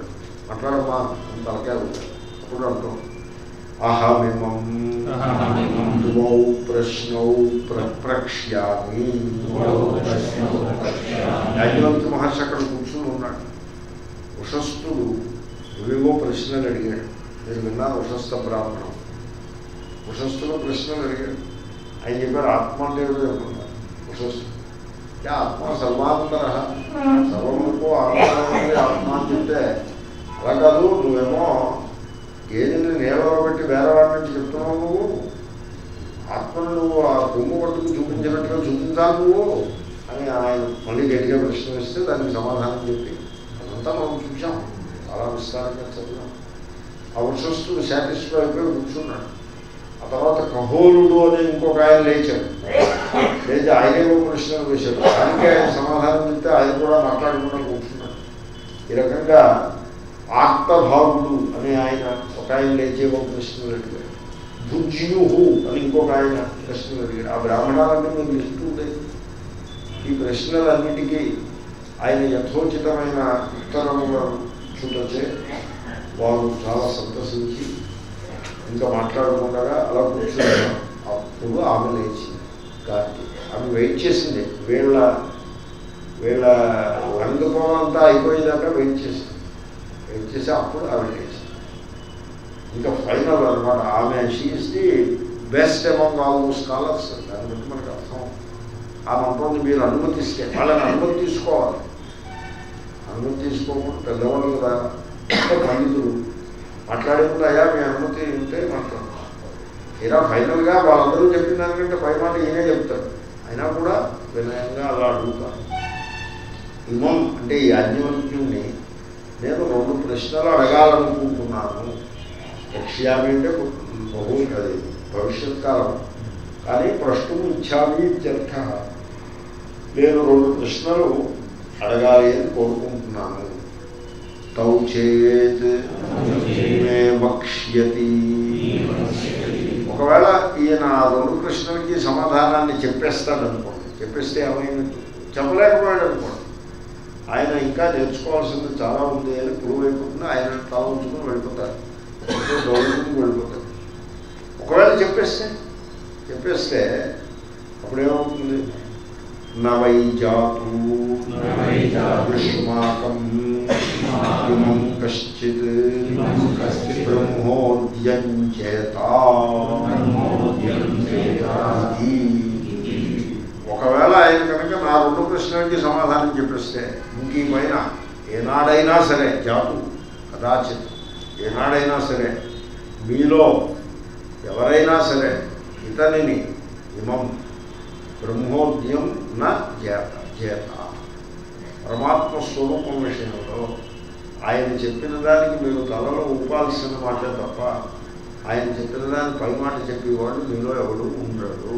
మాట్లాడమ్మా అని తలకాయ ఊపాడు. అప్పుడు అంటాం అహమిమం అహమిమం ద్వౌ ప్రశ్నౌ ప్రప్రక్ష్యామి ద్వౌ ప్రశ్నౌ ప్రప్రక్ష్యామి. యాజ్ఞవల్క్య మహర్షి అక్కడ కూర్చుని ఉన్నాడు ఉషస్థుడు ఏవేవో ప్రశ్నలు అడిగాడు మీరు విన్నారు ఉషస్థ బ్రాహ్మణం ఉషస్థుడు ప్రశ్నలు అడిగాడు ఆయన చెప్పారు ఆత్మ అంటే ఏమిటో చెప్పుకున్నారు ఉషస్థుడు "ఏ ఆత్మ సర్వాంతర సర్వములకు ఆనందమైనది ఆత్మ అని చెప్తే అలా కాదు నువ్వేమో గేదెని నీళ్ళలో పెట్టి వేరే వాడి నుంచి చెప్తున్నావు నువ్వు ఆత్మను నువ్వు ఆ కొమ్ము పట్టుకు చూపించినట్టుగా చూపించాలి నువ్వు అని ఆయన మళ్ళీ గట్టిగా ప్రశ్న వేస్తే దానికి సమాధానం చెప్పి అదంతా మనం చూసాం చాలా విస్తారంగా చదివాం ఆ వృషస్థుడు సాటిస్ఫై అయిపోయి కూర్చున్నాడు ఆ తర్వాత కహోలుడు అనే ఇంకొక ఆయన లేచాడు లేచి ఆయనే ఒక ప్రశ్నలు వేశాడు దానికి ఆయన సమాధానం చెప్తే ఆయన కూడా మాట్లాడకుండా కూర్చున్నాడు ఈ రకంగా ఆర్తభావుడు అనే ఆయన ఒక ఆయన లేచే ఒక ప్రశ్నలు అడిగాడు భుజ్యుహు అని ఇంకొక ఆయన ప్రశ్నలు అడిగాడు ఆ బ్రాహ్మణాలన్నీ మీకు లిస్టు ఉంది ఈ ప్రశ్నలన్నిటికీ ఆయన యథోచితమైన ఉత్తరములను చూడొచ్చే వారు చాలా సంతోషించి ఇంకా మాట్లాడకుండా అలా కూర్చున్నారు అప్పుడు ఆమె లేచింది గారికి ఆమె వెయిట్ చేసింది వీళ్ళ వీళ్ళ రంగపోవం అంతా అయిపోయేదాకా వెయిట్ చేసింది వెయిట్ చేసి అప్పుడు ఆమె లేచింది ఇంకా ఫైనల్ అనమాట ఆమె she is the best among all those scholars దాన్ని బట్టి మనకు అర్థం ఆమె అంటుంది మీరు అనుమతిస్తే వాళ్ళని అనుమతి తీసుకోవాలి అనుమతి తీసుకోకుండా పెద్దవాళ్ళు కదా పండితులు మాట్లాడే ముందు అయ్యా మీ అనుమతి ఉంటే మాట్లాడతాం తీరా ఫైనల్గా వాళ్ళందరూ చెప్పిన దానికంటే పై మాట ఈయనే చెప్తాడు అయినా కూడా వినయంగా అలా అడుగుతాను ఇమం అంటే ఈ యాజ్ఞవల్క్యుణ్ణి నేను రెండు ప్రశ్నలు అడగాలనుకుంటున్నాను లక్ష్యామి అంటే బహు అది భవిష్యత్ కాలం కానీ ప్రశ్న ఇచ్చామి ఇత్యర్థ నేను రెండు ప్రశ్నలు అడగాలి అని కోరుకుంటున్నాను తౌ చేత్ మే వక్ష్యతి ఒకవేళ ఈయన ఆ రెండు ప్రశ్నలకి సమాధానాన్ని చెప్పేస్తాడు అనుకోండి చెప్పేస్తే ఏమైనట్టు చెప్పలేకపోయాడు అనుకోండి ఆయన ఇంకా నేర్చుకోవాల్సింది చాలా ఉంది అని ప్రూవ్ అయిపోతుంది ఆయన తల ఉంచుకుని వెళ్ళిపోతారు గౌరవం వెళ్ళిపోతారు ఒకవేళ చెప్పేస్తే చెప్పేస్తే అప్పుడేమవుతుంది నవై జాతు నవై జాతు యుష్మాకం యుష్మాకం ఇమం కశ్చిత్ ఇమం కశ్చిత్ బ్రహ్మోద్యం చేత బ్రహ్మోద్యం చేత ఇది. ఒకవేళ ఆయన కనుక నా రెండు ప్రశ్నలకి సమాధానం చెప్పేస్తే ఇంక ఈ పైన ఏనాడైనా సరే జాతు కదాచిత్ ఏనాడైనా సరే మీలో ఎవరైనా సరే ఇతనిని ఇమం బ్రహ్మోద్యం నా చేత చేత పరమాత్మ స్వరూపం విషయంలో ఆయన చెప్పిన దానికి మీరు తలలో ఊపాల్సిన మాటే తప్ప ఆయన చెప్పిన దాని పై మాట చెప్పేవాడు మీలో ఎవడు ఉండడు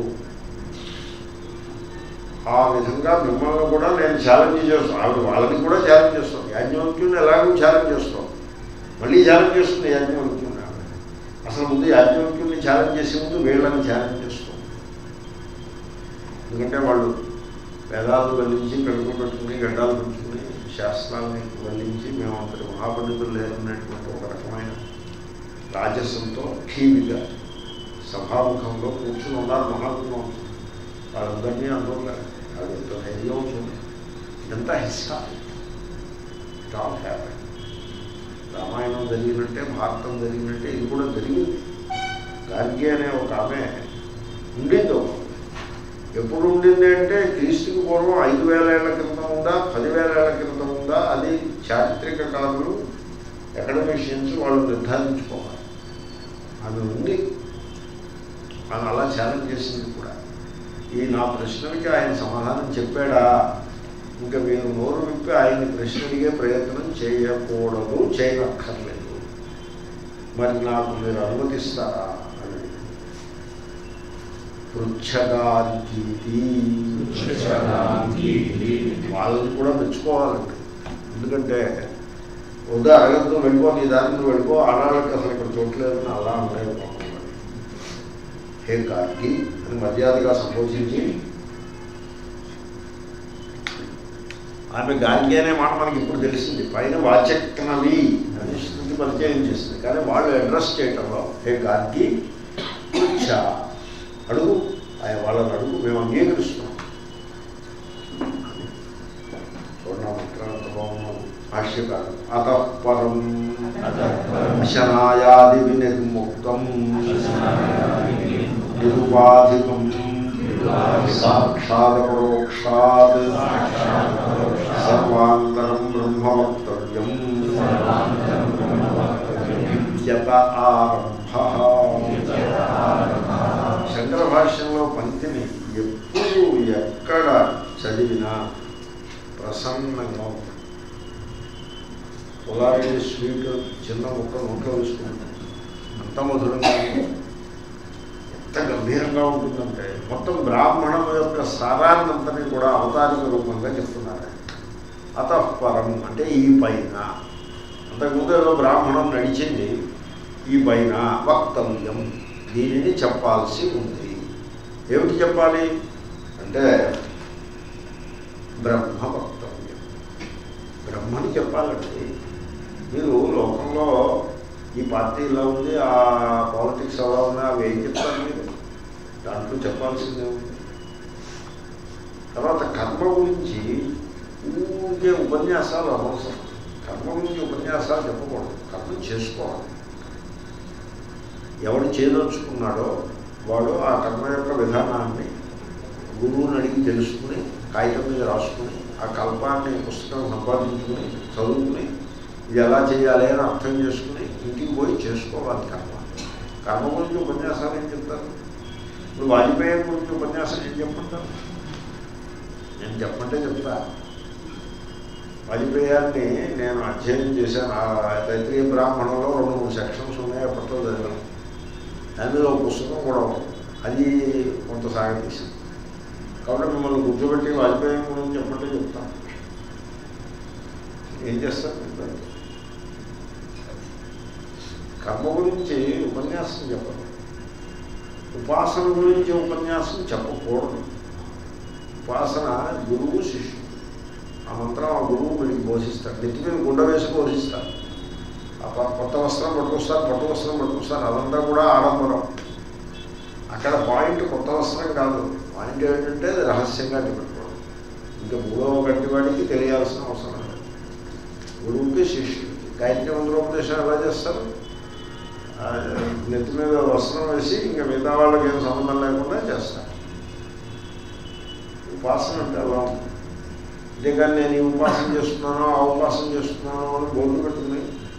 ఆ విధంగా మిమ్మల్ని కూడా నేను ఛాలెంజ్ చేస్తాను ఆవిడ వాళ్ళని కూడా ఛాలెంజ్ చేస్తాను యాజ్ఞవల్క్యుని ఎలాగో ఛాలెంజ్ చేస్తాం మళ్ళీ ఛాలెంజ్ చేస్తుంది యాజ్ఞవల్క్యుని ఆవిడ అసలు ముందు యాజ్ఞవల్క్యుని ఛాలెంజ్ చేసే ముందు వీళ్ళని ఛాలెంజ్ చేస్తాం ఎందుకంటే వాళ్ళు వేదాలు వల్లించి కడుపు పెట్టుకుని గడ్డాలు పెట్టుకుని శాస్త్రాలని వల్లించి మేము అంతటి మహాపండితులు లేరన్నటువంటి ఒక రకమైన రాజస్వంతో ఠీవిగా సభాముఖంలో కూర్చుని ఉన్నారు మహాత్ములు వాళ్ళందరినీ అనుకోలేదు అది ఎంత ధైర్యం ఉంటుంది ఇదంతా హిస్టారీ ఇట్ ఆల్ హ్యాపెన్ రామాయణం జరిగినట్టే భారతం జరిగినట్టే ఇది కూడా జరిగింది గార్గి అనే ఒక ఆమె ఉండింది ఒక ఆమె. ఎప్పుడు ఉండింది అంటే క్రీస్తుకి పూర్వం ఐదు వేల ఏళ్ల క్రితం ఉందా పదివేల ఏళ్ల క్రితం ఉందా అది చారిత్రక కారులు అకాడమిషియన్స్ వాళ్ళు నిర్ధారించుకోవాలి ఆమె ఉంది ఆమె అలా ఛాలెంజ్ చేసింది కూడా ఈ నా ప్రశ్నలకి ఆయన సమాధానం చెప్పాడా ఇంకా మీరు నోరు విప్పి ఆయన్ని ప్రశ్న అడిగే ప్రయత్నం చేయకూడదు చేయనక్కర్లేదు మరి నాకు మీరు అనుమతిస్తారా అని అడిగాడు. పృచ్ఛగాంకీతి పృచ్ఛగాంకీతి. వాళ్ళని కూడా మెచ్చుకోవాలండి ఎందుకంటే వద్దు అడగద్దు వెళ్ళిపో నీ దారి నువ్వు వెళ్ళిపో ఆడాళ్ళకి అసలు ఇక్కడ చోట్లేదని అలా ఉండేది పాపం వాడు. హే కార్కి అని మర్యాదగా సంబోధించి ఆమె గాంధీ అనే మాట మనకి ఇప్పుడు తెలిసింది పైన వాచక్నవి అని పరిచయం చేసింది కానీ వాళ్ళు అడ్రస్ చేయటంలో హే గార్గి పృచ్ఛ అడుగు ఆయన వాళ్ళని అడుగు మేము అంగీకరిస్తున్నాం చూడండి మంత్రాంత బాగున్నాం భాష్యకారు అతఃపరం శనాయాది వినిర్ముక్తం నిరుపాధికం సాక్షాదపరోక్షాత్ సర్వాంతరం బ్రహ్మవక్తవ్యం ఇత్యత ఆరంభ శంకర భాష్యంలో పంక్తిని ఎప్పుడు ఎక్కడ చదివినా ప్రసన్నంగా ఉంటుంది పొలారి స్వీట్ చిన్న ముక్క నోట్లో వేసుకుంటాం అంత మధురంగా ఉంటుంది. ఎంత గంభీరంగా ఉంటుందంటే మొత్తం బ్రాహ్మణం యొక్క సారాన్నంతని కూడా అవతారిక రూపంగా చెప్తున్నారు అతఃపరం అంటే ఈ పైన అంతకుముందు ఏదో బ్రాహ్మణం నడిచింది ఈ పైన వక్తవ్యం దీనిని చెప్పాల్సి ఉంది ఏమిటి చెప్పాలి అంటే బ్రహ్మ వక్తవ్యం బ్రహ్మని చెప్పాలండి మీరు లోకంలో ఈ పార్టీ ఇలా ఉంది ఆ పాలిటిక్స్ అలా ఉంది అవి ఏం చెప్తారు మీరు దాంట్లో చెప్పాల్సిందే ఉంది తర్వాత కర్మ గురించి ఊరికే ఉపన్యాసాలు అవసరం కర్మ గురించి ఉపన్యాసాలు చెప్పకూడదు కర్మ చేసుకోవాలి ఎవడు చేయదలుచుకున్నాడో వాడు ఆ కర్మ యొక్క విధానాన్ని గురువుని అడిగి తెలుసుకుని కాగితం మీద రాసుకుని ఆ కల్పాన్ని పుస్తకం సంపాదించుకుని చదువుకుని ఇది ఎలా చేయాలి అని అర్థం చేసుకుని ఇంటికి పోయి చేసుకోవాలి కర్మ కర్మ గురించి ఉపన్యాసాలు ఏం చెప్తారు ఇప్పుడు వాజ్పేయి గురించి ఉపన్యాసం ఏం చెప్పంటారు నేను చెప్పంటే చెప్తా వాజ్పేయాన్ని నేను అధ్యయనం చేశాను ఆ తైత్రీయ బ్రాహ్మణంలో రెండు మూడు సెక్షన్స్ ఉన్నాయి అప్పట్లో చదివాను దాని మీద ఒక పుస్తకం కూడా ఉంది అది కొంత సాగతీసింది కాబట్టి మిమ్మల్ని గుర్తుపెట్టి వాజ్పేయి గురించి చెప్పంటే చెప్తాను ఏం చేస్తారు మీరు దానికి? కర్మ గురించి ఉపన్యాసం చెప్పరు ఉపాసన గురించి ఉపన్యాసం చెప్పకూడదు ఉపాసన గురువు శిష్యుడు ఆ మంత్రం ఆ గురువు వీడికి బోధిస్తాడు నెత్తి మీద గుండ వేసి బోధిస్తాడు ఆ ప- కొత్త వస్త్రం పట్టుకొస్తారు పట్టు వస్త్రం పట్టుకొస్తారు అదంతా కూడా ఆడంబరం అక్కడ పాయింట్ కొత్త వస్త్రం కాదు పాయింట్ ఏంటంటే అది రహస్యంగా పెట్టుకోవడం ఇంకా మూడవ గట్టి వాడికి తెలియాల్సిన అవసరం లేదు గురువుకి శిష్యుడికి గాయత్రి మంత్రోపదేశం ఎలా చేస్తారు ఆ, నెత్తి మీద వస్త్రం వేసి ఇంకా మిగతా వాళ్ళకి ఏం సంబంధం లేకుండా చేస్తారు ఉపాసన అంటే అలా ఉంటుంది అంతేకాని నేను ఈ ఉపాసన చేస్తున్నాను ఆ ఉపాసన చేస్తున్నాను అని బోర్డు పెట్టుకుని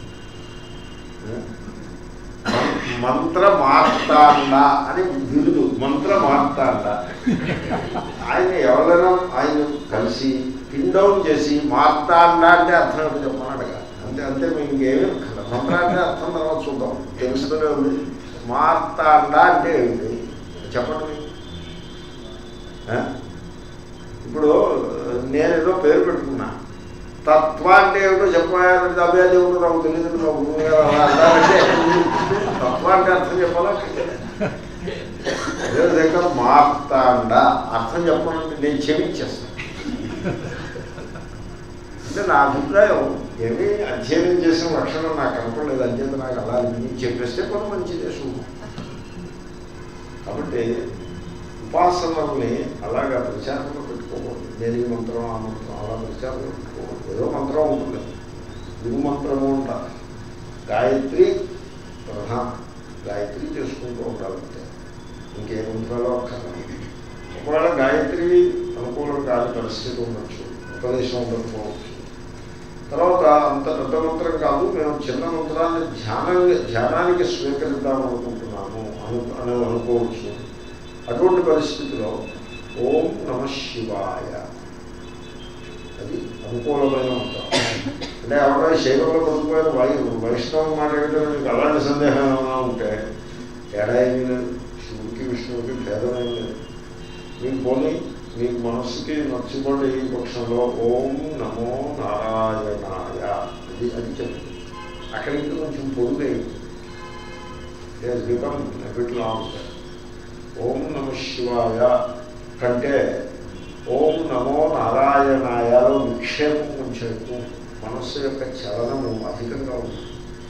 మంత్ర మార్తాండ అని బిరుదు మంత్ర మార్తాండ ఆయన ఎవరైనా ఆయన కలిసి పిన్ డౌన్ చేసి మార్తాండ అంటే అర్థం ఏంటో చెప్పమన్నాడుగా అంతే అంతే మీకు ఇంకేమీ అక్కర్లేదు. మంత్ర అంటే అర్థం తర్వాత చూద్దాం తెలుస్తూనే ఉంది మార్తాండ అంటే ఏంటి చెప్పండి మీకు. ఆ? ఇప్పుడు నేను ఏదో పేరు పెట్టుకున్నా తత్వ అంటే ఏమిటో చెప్పాలంటే అభ్యా దేవుడు నాకు తెలియదు మా గురువు గారు అలా అన్నారంటే తత్వ అంటే అర్థం చెప్పాలా అదే దగ్గర మార్తాండ అర్థం చెప్పాలంటే నేను క్షమించేస్తాను అంటే నా అభిప్రాయం ఏమీ అధ్యయనం చేసిన లక్షణం నాకు కనపడలేదు అంచేత నాకు అలా అనిపించి చెప్పేస్తే కొన్ని మంచిదే శుభం కాబట్టి ఉపాసనల్ని అలాగా ప్రచారంలో పెట్టుకోకూడదు నేను ఈ మంత్రం ఆ మంత్రం అలా ప్రచారంలో పెట్టుకోకూడదు ఏదో మంత్రం ఉంటుంది గురు మంత్రము ఉంటారు గాయత్రి ప్రధానం గాయత్రి చేసుకుంటూ ఉండాలంటే ఇంకే మంత్రాలు అక్కర్లేదు ఒకవేళ గాయత్రి అనుకూలం కాని పరిస్థితి ఉండొచ్చు ఉపదేశం ఉండకపోవచ్చు తర్వాత అంత పెద్ద మంత్రం కాదు మేము చిన్న మంత్రాన్ని ధ్యానంగా ధ్యానానికి స్వీకరిద్దాం అనుకుంటున్నాము అను అని అనుకోవచ్చు అటువంటి పరిస్థితిలో ఓం నమ శివాయ అది అనుకూలమైన మంత్రం అంటే ఎవరైనా శైవంలో పడిపోయిన వాయు వైష్ణవం మాట ఏమిటో మీకు అలాంటి సందేహం ఏమైనా ఉంటే తేడా ఏమీ లేదు శివుడికి విష్ణువుకి భేదం ఏమీ లేదు మీకు పోనీ మీకు మనస్సుకి నచ్చుబడి ఈ పక్షంలో ఓం నమో నారాయణాయ అది అది చెప్పు అక్కడికి కొంచెం పొడుగైంది బికమ్ బిట్ లాంగ్ ఓం నమ శివాయ కంటే ఓం నమో నారాయణాయలో విక్షేపం కొంచెం ఎక్కువ మనస్సు యొక్క చలనము అధికంగా ఉంది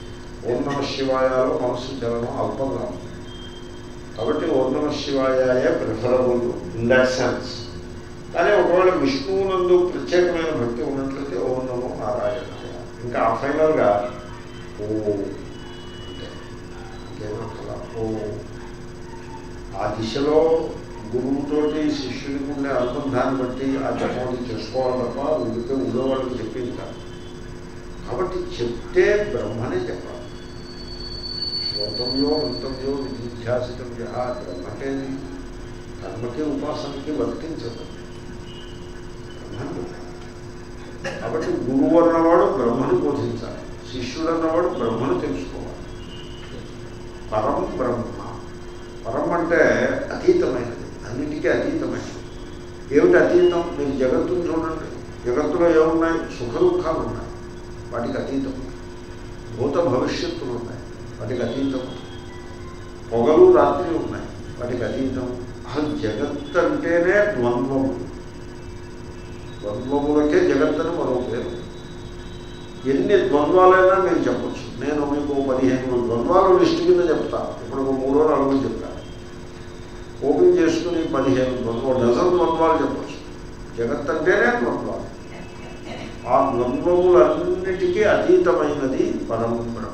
ఓం నమ శివాయలో మనస్సు చలనం అల్పంగా ఉంది కాబట్టి ఓం నమ శివాయే ప్రిఫరబుల్ ఇన్ దట్ సెన్స్ కానీ ఒకవేళ విష్ణువునందు ప్రత్యేకమైన భక్తి ఉన్నట్లయితే ఓం నమో నారాయణ ఇంకా ఆ ఫైనల్గా ఓ అంటే ఇంకేమంటారా ఓ ఆ దిశలో గురువుతోటి శిష్యుడికి ఉండే అనుబంధాన్ని బట్టి ఆ జపం చేసుకోవాలి తప్ప ఊరికే ఊళ్ళో వాళ్ళకి చెప్పింది కాదు కాబట్టి చెప్తే బ్రహ్మనే చెప్పాలి శ్రోతంలో అంతవ్యో విధిధ్యాసితవ్య బ్రహ్మకేది కర్మకి ఉపాసనకి వర్తించదు బ్రహ్మను కాబట్టి గురువు అన్నవాడు బ్రహ్మను బోధించాలి శిష్యుడు అన్నవాడు బ్రహ్మను తెలుసుకోవాలి పరం బ్రహ్మ పరం అంటే అతీతమైనది అన్నిటికీ అతీతమైనది ఏమిటి అతీతం మీరు జగత్తును చూడండి జగత్తులో ఏమున్నాయి సుఖ దుఃఖాలు ఉన్నాయి వాటికి అతీతం భూత భవిష్యత్తులు ఉన్నాయి వాటికి అతీతం పొగలు రాత్రి ఉన్నాయి వాటికి అతీతం అసలు జగత్ అంటేనే ద్వంద్వము ద్వంద్వములకే జగత్తని మరో పేరు ఎన్ని ద్వంద్వాలైనా మీరు చెప్పచ్చు నేను మీకు పదిహేను ద్వంద్వాలు లిస్టు కింద చెప్తా ఇప్పుడు ఒక మూడో నాలుగు చెప్తాను ఓపెన్ చేసుకుని పదిహేను ద్వంద్వ డజన్ ద్వంద్వాలు చెప్పచ్చు జగత్ అంటేనే ద్వంద్వాలు ఆ ద్వంద్వములన్నిటికీ అతీతమైనది పరం బ్రహ్మ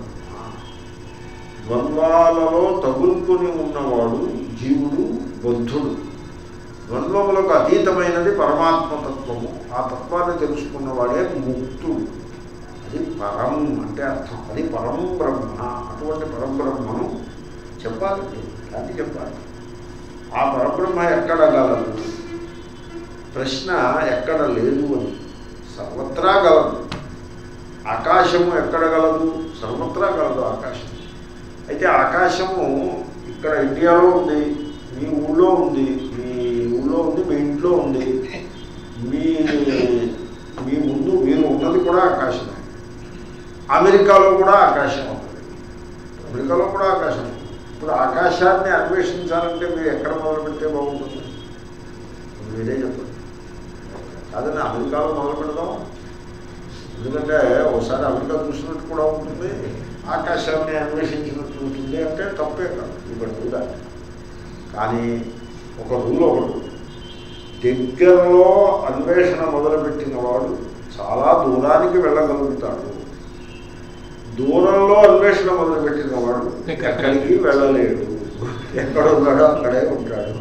ద్వంద్వాలలో తగులుకుని ఉన్నవాడు జీవుడు బుద్ధుడు ద్వంద్వములకు అతీతమైనది పరమాత్మతత్వము ఆ తత్వాన్ని తెలుసుకున్నవాడే ముక్తుడు అది పరం అంటే అర్థం అది పరం బ్రహ్మ అటువంటి పరబ్రహ్మను చెప్పాలి అది చెప్పాలి ఆ పరబ్రహ్మ ఎక్కడ గలదు ప్రశ్న ఎక్కడ లేదు అని సర్వత్రా గలదు ఆకాశము ఎక్కడ గలదు సర్వత్రా గలదు ఆకాశం అయితే ఆకాశము ఇక్కడ ఇండియాలో ఉంది మీ ఊళ్ళో ఉంది మీ ఊళ్ళో ఉంది మీ ఇంట్లో ఉంది మీ మీ ముందు మీరు ఉన్నది కూడా ఆకాశమే అమెరికాలో కూడా ఆకాశం ఉంది అమెరికాలో కూడా ఆకాశం ఉంది ఇప్పుడు ఆకాశాన్ని అన్వేషించాలంటే మీరు ఎక్కడ మొదలు పెడితే బాగుంటుంది మీరే చెప్పండి కాదని అమెరికాలో మొదలు పెడదాం ఎందుకంటే ఒకసారి అమెరికా చూసినట్టు కూడా ఉంటుంది ఆకాశాన్ని అన్వేషించినట్టు ఉంటుంది అంటే తప్పే కాదు ఇప్పుడు కూడా కానీ ఒక రూల్ ఒకటి దగ్గరలో అన్వేషణ మొదలుపెట్టిన వాడు చాలా దూరానికి వెళ్ళగలుగుతాడు దూరంలో అన్వేషణ మొదలుపెట్టిన వాడు ఎక్కడికి వెళ్ళలేడు ఎక్కడ ఉన్నాడో అక్కడే ఉంటాడు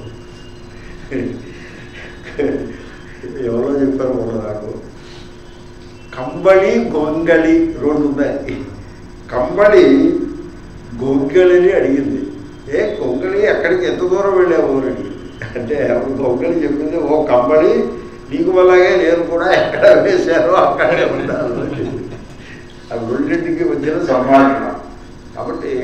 ఎవరో చెప్పారు మొన్న నాకు కంబళి గొంగళి రెండు ఉన్నాయి కంబళి గొంగళిని అడిగింది ఏ గొంగళి ఎక్కడికి ఎంత దూరం వెళ్ళావు అని అడిగింది అంటే అప్పుడు గొంగళి చెప్పింది ఓ కంబళి నీకు అలాగే నేను కూడా ఎక్కడ వేశారో అక్కడే ఉంటాను అని. ఆ రెండింటికి వచ్చిన సంభాషణ కాబట్టి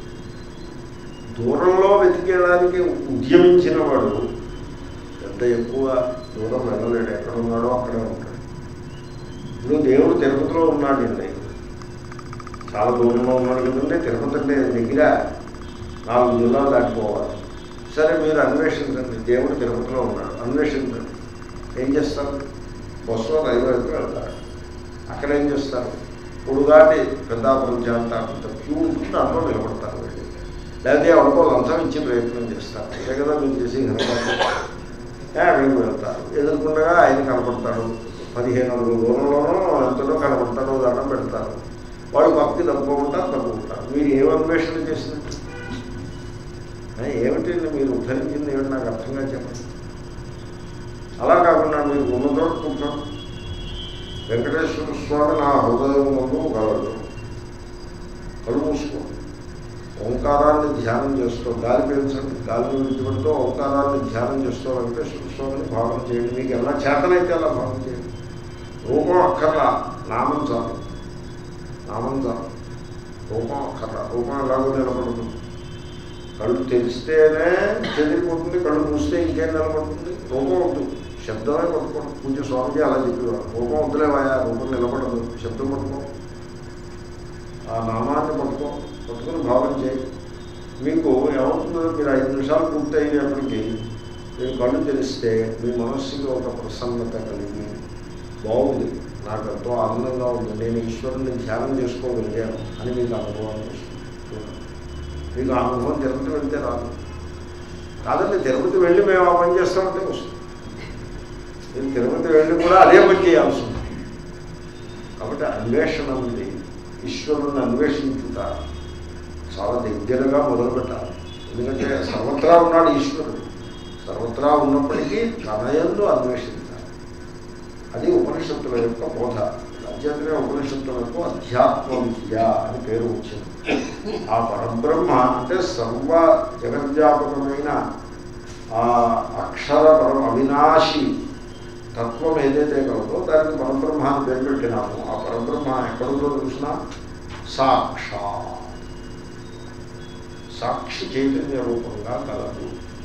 దూరంలో వెతికేయడానికి ఉద్యమించిన వాడు ఎంత ఎక్కువ దూరం వెళ్ళలేడు ఎక్కడ ఉన్నాడో అక్కడే ఉంటాడు ఇప్పుడు దేవుడు తిరుపతిలో ఉన్నాడండి చాలా దూరంలో ఉన్నాడు కదండి తిరుపతి అంటే దగ్గర నాలుగు జిల్లాలు దాటిపోవాలి సరే మీరు అన్వేషించండి దేవుడు తిరుపతిలో ఉన్నాడు అన్వేషించండి ఏం చేస్తారు బస్సులో రైలు వైపు వెళ్తారు అక్కడ ఏం చేస్తారు పొడుగాటి పెద్దాపురం చేత అంత క్యూ ఉంటుంది దాంట్లో నిలబడతారు వెళ్ళి లేకపోతే ఎవరికో లంచం ఇచ్చి ప్రయత్నం చేస్తారు అంతే కదా మీరు చేసి కనపడతారు అక్కడికి వెళ్తారు ఎదుర్కొండగా ఆయన కనపడతాడు పదిహేను అడుగుల దూరంలోనో ఎంతలో కనపడతాడో దండం పెడతారు వాడు భక్తి తప్పుకుంటారు తప్పుకుంటారు మీరు ఏం అన్వేషణ చేసినట్టు ఆ, ఏమిటండి మీరు ఉద్ధరించింది ఏమిటి నాకు అర్థంగా చెప్పండి అలా కాకుండా మీరు ఉన్నదో కూర్చోండి వెంకటేశ్వర స్వామి నా హృదయం ముందు గలడు కళ్ళు మూసుకోండి ఓంకారాన్ని ధ్యానం చేస్తూ గాలి పీల్చండి గాలిని విడిచిపెడుతూ ఓంకారాన్ని ధ్యానం చేస్తూ వెంకటేశ్వర స్వామిని భావన చేయండి మీకు ఎలా చేతనైతే అలా భావన చేయండి రూపం అక్కర్లా నామం చాలు నామం చాలు రూపం అక్కర్లా రూపం ఎలాగో నిలబడదు కళ్ళు తెలిస్తేనే చెదిరిపోతుంది కళ్ళు మూస్తే ఇంకేం నిలబడుతుంది రూపం ఉంటుంది శబ్దమే పట్టుకోండి పూజ స్వామికి అలా చెప్పేవారు రూపం వద్దులేవాయా రూపం నిలబడదు శబ్దం పట్టుకో ఆ నామాన్ని పట్టుకో పట్టుకుని భావన చేయి మీకు ఏమవుతుందో మీరు ఐదు నిమిషాలు పూర్తి అయ్యేప్పటికీ మీరు కళ్ళు తెలిస్తే మీ మనస్సుకి ఒక ప్రసన్నత కలిగి బాగుంది నాకు ఎంతో ఆనందంగా ఉంది నేను ఈశ్వరుని ధ్యానం చేసుకోగలిగాను అని మీకు అనుభవాన్ని వస్తుంది మీకు ఆ అనుభవం తిరుపతి వెళ్తే రాదు కాదండి తిరుపతి వెళ్ళి మేము ఆ పని చేస్తామంటే వస్తుంది మీరు తిరుపతి వెళ్ళి కూడా అదే పని చేయాల్సి ఉంది కాబట్టి అన్వేషణ ఉంది ఈశ్వరుని అన్వేషించుట చాలా దగ్గరగా మొదలుపెట్టాలి ఎందుకంటే సర్వత్రా ఉన్నాడు ఈశ్వరుడు సర్వత్రా ఉన్నప్పటికీ తన యందు అన్వేషించాలి అది ఉపనిషత్తుల యొక్క బోధ అధ్యాత్మిక ఉపనిషత్తులకు అధ్యాత్మ విద్య అని పేరు వచ్చింది ఆ పరబ్రహ్మ అంటే సర్వ జగద్వ్యాపకమైన ఆ అక్షర పరం అవినాశి తత్వం ఏదైతే కలదో దానికి పరబ్రహ్మ అని పేరు పెట్టినాము ఆ పరబ్రహ్మ ఎక్కడుందో తెలిసిన సాక్షా సాక్షి చైతన్య రూపంగా కలదు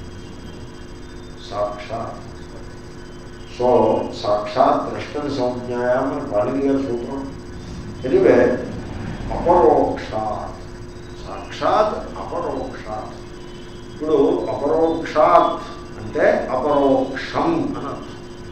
సాక్షాత్ సో సాక్షాత్ ద్రష్టని సంజ్ఞాయాం అని పాణిని గారి సూత్రం ఎనివే అపరోక్షాత్ సాక్షాత్ అపరోక్షాత్ ఇప్పుడు అపరోక్షాత్ అంటే అపరోక్షం అని అర్థం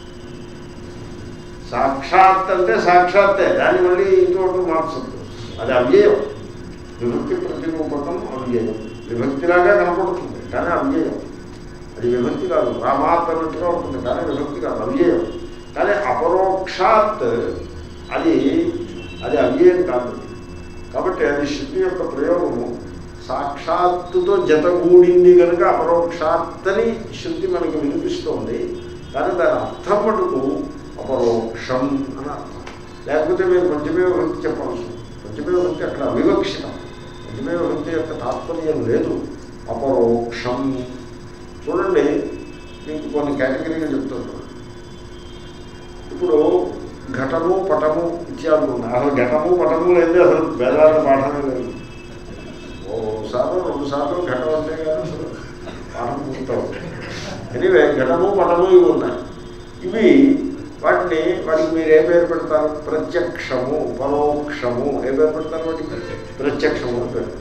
సాక్షాత్ అంటే సాక్షాత్తే దాన్ని మళ్ళీ ఇంకోటి మార్చద్దు అది అవ్యయం విభక్తి ప్రతిరూపకం అవ్యయం విభక్తిలాగా కనపడుతుంది కానీ అవ్యయం అది విభక్తి కాదు రామాత్ అన్నట్టుగా ఉంటుంది కానీ విభక్తి కాదు అవ్యయం కానీ అపరోక్షాత్ అది అది అవ్యయం కాదు కాబట్టి అది శృతి యొక్క ప్రయోగము సాక్షాత్తుతో జతగూడింది కనుక అపరోక్షాత్తని శృతి మనకి వినిపిస్తోంది కానీ దాని అర్థం మటుకు అపరోక్షం అని అర్థం లేకపోతే మీరు పంచమే విభక్తి చెప్పాల్సి ఉంది. పంచమే విభక్తి అక్కడ అవివక్షితం పంచమే విభక్తి యొక్క తాత్పర్యం లేదు అపరోక్షం చూడండి మీకు కొన్ని కేటగిరీగా చెప్తున్నాను ఇప్పుడు ఘటము పటము ఇత్యాదులు ఉన్నాయి అసలు ఘటము పటము లేదు అసలు వేదాంత పాఠమే లేదు ఓసారి రెండు సార్లు ఘటం అంటే కానీ అసలు పాఠం పూర్తవుతుంది ఎనివే ఘటము పటము ఇవి ఉన్నాయి ఇవి వాటిని వాటికి మీరు ఏ పేరు పెడతారు ప్రత్యక్షము పరోక్షము ఏ పేరు పెడతారు వాటికి ప్రత్యక్షము అని పేరు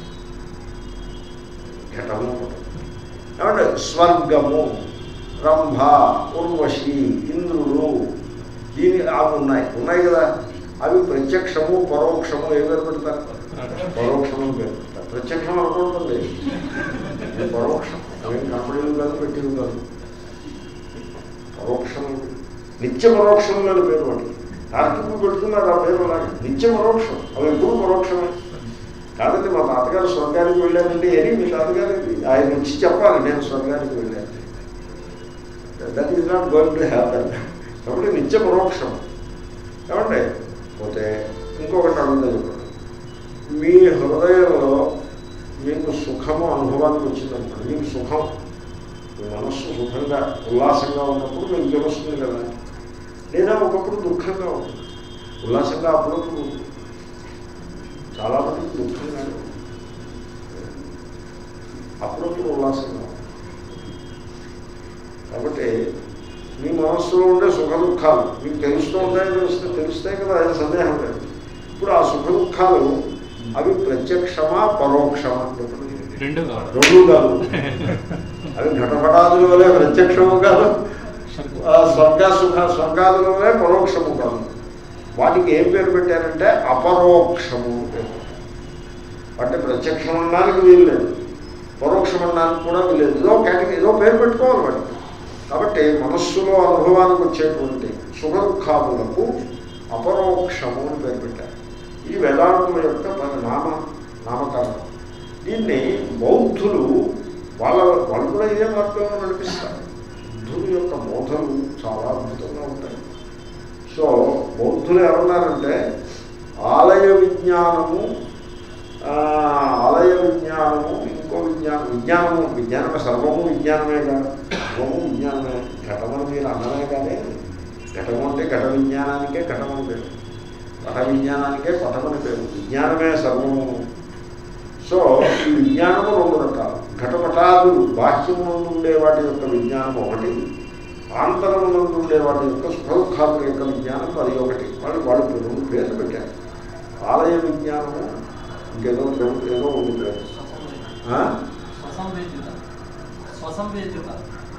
ఘటము పటము ఏమంటే స్వర్గము రంభ ఉర్వశి ఇంద్రుడు దీని అవి ఉన్నాయి ఉన్నాయి కదా అవి ప్రత్యక్షము పరోక్షము ఏ పేరు పెడతారు పరోక్షము అని పేరు పెడతారు ప్రత్యక్షం అనుకుంటుంది ఇది పరోక్షం అవేం కనపడేవి కాదు పెట్టేవి కాదు పరోక్షం నిత్య పరోక్షంలో అని పేరు వాటి తార్కికులు పెడుతున్నారు ఆ పేరు అలాగే నిత్య పరోక్షం అవి ఎప్పుడు పరోక్షమే కాదండి మా తాతగారు స్వర్గానికి వెళ్ళానండి ఏది మీ తాతగారికి ఆయన వచ్చి చెప్పాలి నేను స్వర్గానికి వెళ్ళాను that is not going to happen కాబట్టి నిత్య పరోక్షం ఏమండి పోతే ఇంకొకటి అడుగుతా చెప్పండి మీ హృదయంలో మీకు సుఖము అనుభవానికి వచ్చిందనుకోండి మీకు సుఖం మీ మనస్సు సుఖంగా ఉల్లాసంగా ఉన్నప్పుడు మీకు తెలుస్తుంది కదా లేదా ఒకప్పుడు దుఃఖంగా ఉంటుంది ఉల్లాసంగా అప్పుడప్పుడు ఉంటుంది. చాలా మందికి దుఃఖంగా అప్పుడప్పుడు ఉల్లాసంగా ఉంటుంది. కాబట్టి మీ మనస్సులో ఉండే సుఖ దుఃఖాలు మీకు తెలుస్తూ ఉంటాయి తెలుస్తే తెలుస్తాయి కదా ఆయన సందేహం లేదు ఇప్పుడు ఆ సుఖ దుఃఖాలు అవి ప్రత్యక్షమా పరోక్షమా చెప్పండి. రెండు కావాలి రెండు కాదు అవి ఘటపటాదుల వలె ప్రత్యక్షము కాదు ఆ స్వర్గ సుఖ స్వర్గాదుల వలె పరోక్షము కాదు వాటికి ఏం పేరు పెట్టారంటే అపరోక్షము అని పేరు పెట్టారు. అంటే ప్రత్యక్షం అనడానికి వీలు లేదు పరోక్షం అనడానికి కూడా వీలు లేదు ఏదో కేటగిరీ ఏదో పేరు పెట్టుకోవాలి వాటికి కాబట్టి మనస్సులో అనుభవానికి వచ్చేటువంటి సుఖ దుఃఖాదులకు అపరోక్షము అని పేరు పెట్టారు ఈ వేదాంతుల యొక్క ప- నామ నామకరణం దీన్ని బౌద్ధులు వాళ్ళ వాళ్ళు కూడా ఇదే మార్గంలో నడిపిస్తారు బుద్ధుల యొక్క బోధలు చాలా అద్భుతంగా ఉంటాయి సో బౌద్ధులు ఏమన్నారంటే ఆలయ విజ్ఞానము ఆ, ఆలయ విజ్ఞానము ఇంకో విజ్ఞానం విజ్ఞానము విజ్ఞానమే సర్వము విజ్ఞానమే కాదు సర్వము విజ్ఞానమే ఘటమని మీరు అన్నమే కానీ ఘటము అంటే ఘట విజ్ఞానానికే ఘటమని పేరు పట విజ్ఞానానికే పటమని పేరు విజ్ఞానమే సర్వము సో ఈ విజ్ఞానము రెండు రకాలు ఘటపటాదులు బాహ్యమునందు ఉండే వాటి యొక్క విజ్ఞానం ఒకటి ఆంతరమునందు ఉండే వాటి యొక్క సుఖదుఖాదుల యొక్క విజ్ఞానం మరి ఒకటి వాళ్ళు వాళ్ళు రెండు పేర్లు పెట్టారు ఆలయ విజ్ఞానము ఇంకేదో పేరు ఏదో ఉంది పేరు ఆ? స్వసంవేద్యుత స్వసంవేద్యుత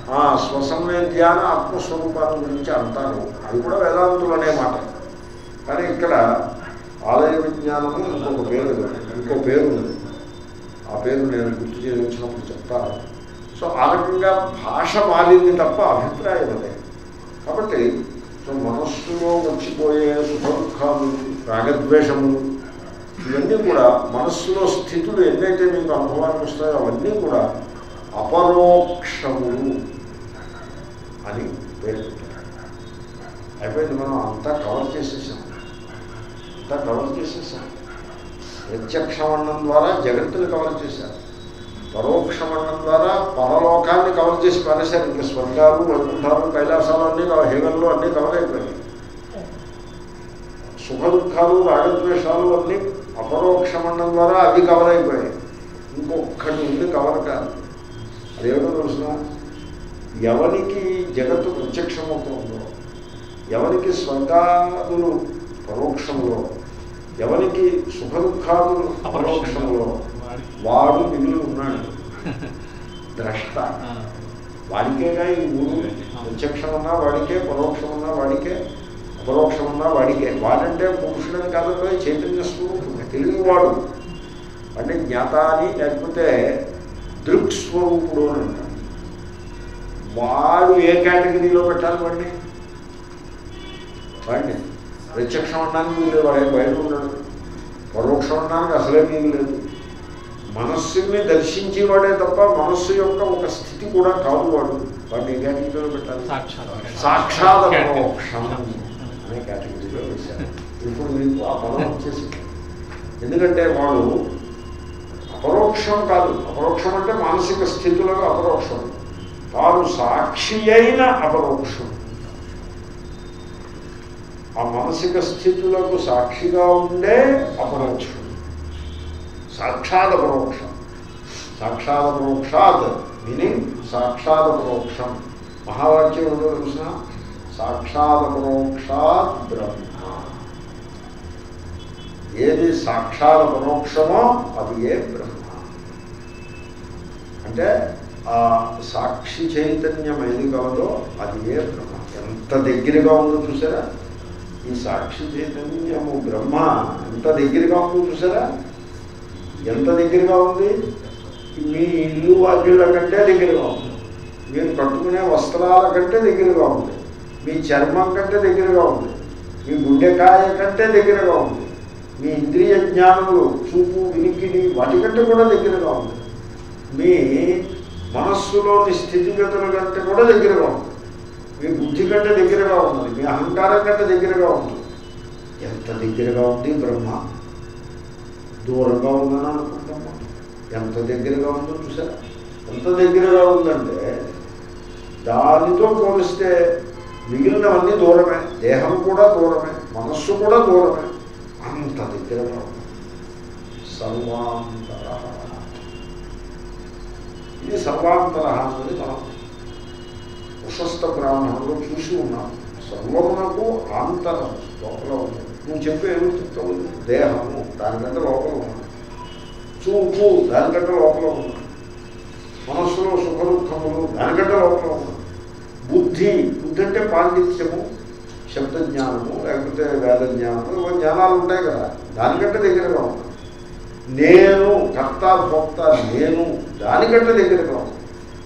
ఆ స్వసంవేద్యాన ఆత్మస్వరూపాన్ని గురించి అంటారు అది కూడా వేదాంతులు అనే మాట కానీ ఇక్కడ ఆలయ విజ్ఞానము ఇంకొక పేరు ఇంకో పేరు ఉంది ఆ పేరు నేను గుర్తు చేసి వచ్చినప్పుడు చెప్తాను సో ఆ రకంగా భాష మారింది తప్ప అభిప్రాయం అదే కాబట్టి సో మనస్సులో వచ్చిపోయే సుఖ దుఃఖాలు రాగద్వేషములు ఇవన్నీ కూడా మనస్సులో స్థితులు ఎన్నైతే మీకు అనుభవానికి వస్తాయో అవన్నీ కూడా అపరోక్షములు అని పేరు పెట్టారు అయిపోయింది మనం అంతా కవర్ చేసేసాం అంతా కవర్ చేసేసాం ప్రత్యక్షమరణం ద్వారా జగత్తుని కవర్ చేశారు పరోక్షమరణం ద్వారా పరలోకాన్ని కవర్ చేసి పారేశారు ఇంకా స్వర్గాలు వైకుంఠాలు కైలాసాలు అన్నీ కవర్ హేగల్లో అన్నీ కవర్ అయిపోయాయి సుఖ దుఃఖాలు రాగద్వేషాలు అన్నీ అపరోక్షమరణం ద్వారా అవి కవర్ అయిపోయాయి ఇంకొక్కటి ఉంది కవర్ కాదు అదేమిటో తెలుసిన ఎవరికి జగత్తు ప్రత్యక్షమవుతుందో ఎవరికి స్వర్గాదులు పరోక్షంలో ఎవరికి సుఖ దుఃఖాదులు అపరోక్షంలో వాడు మిగిలి ఉన్నాడు ద్రష్ట వాడికేగా ఈ మూడు ప్రత్యక్షమన్నా వాడికే పరోక్షమన్నా వాడికే అపరోక్షమన్నా వాడికే వాడంటే పురుషుడని కాదంలో చైతన్య స్వరూపం తెలియవాడు అంటే జ్ఞాత అని లేకపోతే దృక్స్వరూపుడు అని అంటారు వాడు ఏ కేటగిరీలో పెట్టాలి వాడిని వాడిని ప్రత్యక్షం అనడానికి వీళ్ళు వాడే బయట ఉన్నాడు పరోక్షం అనడానికి అసలే వీలు లేదు మనస్సుని దర్శించేవాడే తప్ప మనస్సు యొక్క ఒక స్థితి కూడా కాదు వాడు వాడిని ఏ కేటగిరీలో పెట్టాలి సాక్షాత్ పరోక్షం అనే కేటగిరీలో వేశారు ఇప్పుడు మీకు ఆ పదం వచ్చేసి ఎందుకంటే వాడు అపరోక్షం కాదు అపరోక్షం అంటే మానసిక స్థితులకు అపరోక్షం తాను సాక్షి అయిన అపరోక్షం ఆ మానసిక స్థితులకు సాక్షిగా ఉండే అపరోక్షం సాక్షాత్ అపరోక్షం సాక్షాత్ అపరోక్షాత్ మీనింగ్ సాక్షాత్ అపరోక్షం మహావాక్యం ఏదో తెలిసిన సాక్షాత్ అపరోక్షాత్ బ్రహ్మ ఏది సాక్షాత్ పరోక్షమో అది ఏ బ్రహ్మ అంటే ఆ సాక్షి చైతన్యం ఏది కలదో అది ఏ బ్రహ్మ ఎంత దగ్గరగా ఉందో చూసారా ఈ సాక్షి చైతన్యము బ్రహ్మ ఎంత దగ్గరగా ఉందో చూసారా ఎంత దగ్గరగా ఉంది మీ ఇల్లు వాకిళ్ళ కంటే దగ్గరగా ఉంది మీరు కట్టుకునే వస్త్రాల కంటే దగ్గరగా ఉంది మీ చర్మం కంటే దగ్గరగా ఉంది మీ గుండెకాయ కంటే దగ్గరగా ఉంది మీ ఇంద్రియ జ్ఞానములు చూపు వినికిడి వాటికంటే కూడా దగ్గరగా ఉంది మీ మనస్సులోని స్థితిగతుల కంటే కూడా దగ్గరగా ఉంది మీ బుద్ధి కంటే దగ్గరగా ఉంది మీ అహంకారం కంటే దగ్గరగా ఉంది ఎంత దగ్గరగా ఉంది బ్రహ్మ దూరంగా ఉందని అనుకుంటాం మనం. ఎంత దగ్గరగా ఉందో చూసారా ఎంత దగ్గరగా ఉందంటే దానితో పోలిస్తే మిగిలినవన్నీ దూరమే దేహం కూడా దూరమే మనస్సు కూడా దూరమే అంత దగ్గరగా ఉంది సర్వాంతర ఇది సర్వాంతర అన్నది మనం ఉషస్థ బ్రాహ్మణులు చూసి ఉన్నాం సర్వమునకు ఆంతరం లోపల ఉంది నువ్వు చెప్పే ఏమో చెప్తావు దేహము దానికంటే లోపల ఉంది చూపు దానికంటే లోపల ఉంది మనస్సులో సుఖ దుఃఖములు దానికంటే లోపల ఉంది బుద్ధి బుద్ధి అంటే పాండిత్యము శబ్ద జ్ఞానము లేకపోతే వేద జ్ఞానము ఇవో జ్ఞానాలు ఉంటాయి కదా దానికంటే దగ్గరగా ఉంది నేను కర్త భోక్త నేను దానికంటే దగ్గరగా ఉంది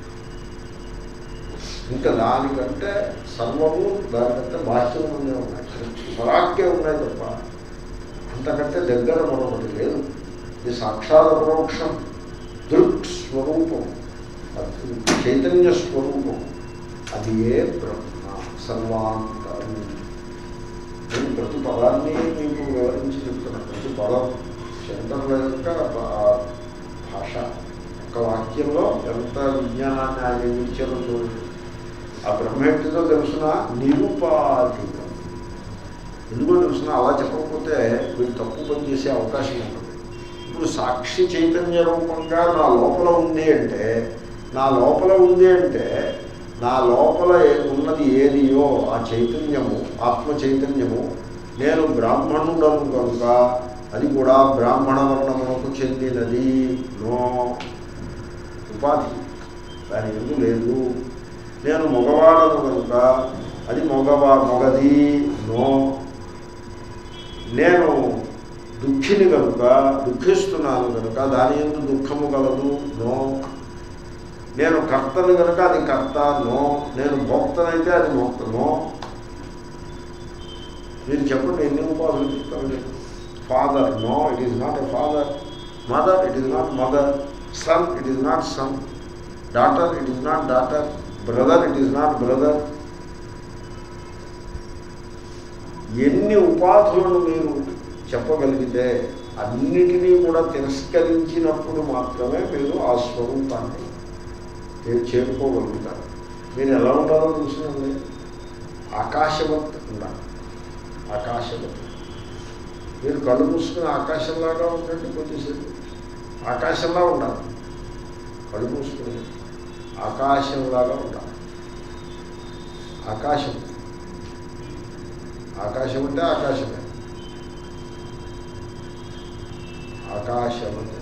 ఇంకా దానికంటే సర్వము దానికంటే బాహ్యం ఉండే ఉన్నాయి స్వరాక్కే ఉన్నాయి తప్ప అంతకంటే దగ్గర మరొకటి లేదు ఇది సాక్షాత్ పరోక్షం దృక్ స్వరూపం అది చైతన్య స్వరూపం అది ఏ బ్రహ్మ సర్వాంతరం నేను ప్రతి పదాన్ని మీకు వివరించి చెప్తున్నాను ప్రతి పదం శంకరుల యొక్క భా- భాష ఒక వాక్యంలో ఎంత విజ్ఞానాన్ని ఆయన ఇచ్చారో చూడండి ఆ బ్రహ్మేంటితో తెలుసిన నిరుపాధికం ఎందుకో తెలుసిన అలా చెప్పకపోతే వీళ్ళు తప్పు పని చేసే అవకాశం ఉంటుంది ఇప్పుడు సాక్షి చైతన్య రూపంగా నా లోపల ఉంది అంటే నా లోపల ఉంది అంటే నా లోపల ఏ- ఉన్నది ఏదియో ఆ చైతన్యము ఆత్మ చైతన్యము నేను బ్రాహ్మణుడను కనుక అది కూడా బ్రాహ్మణ వర్ణమునకు చెందినది నో ఉపాధి దాని ఎందు లేదు నేను మగవాడను కనుక అది మగవా మగది నో నేను దుఃఖిని కనుక దుఃఖిస్తున్నాను కనుక దాని ఎందు దుఃఖము కలదు నో నేను కర్తను కనుక అది కర్త నో నేను భోక్తనైతే అది భోక్త నో మీరు చెప్పండి ఎన్ని ఉపాధులు చెప్తారు మీరు father no it is not a father mother it is not mother son it is not son daughter it is not daughter brother it is not brother ఎన్ని ఉపాధులను మీరు చెప్పగలిగితే అన్నిటినీ కూడా తిరస్కరించినప్పుడు మాత్రమే మీరు ఆ స్వరూపాన్ని మీరు చేరుకోగలుగుతారు మీరు ఎలా ఉండాలో చూసినండి ఆకాశవత్ ఉండాలి ఆకాశవత్ మీరు కళ్ళు మూసుకుని ఆకాశంలాగా ఉండండి కొద్దిసేపు ఆకాశంలా ఉండాలి కళ్ళు మూసుకుని ఆకాశంలాగా ఉండాలి ఆకాశం ఆకాశం అంటే ఆకాశమే ఆకాశం అంటే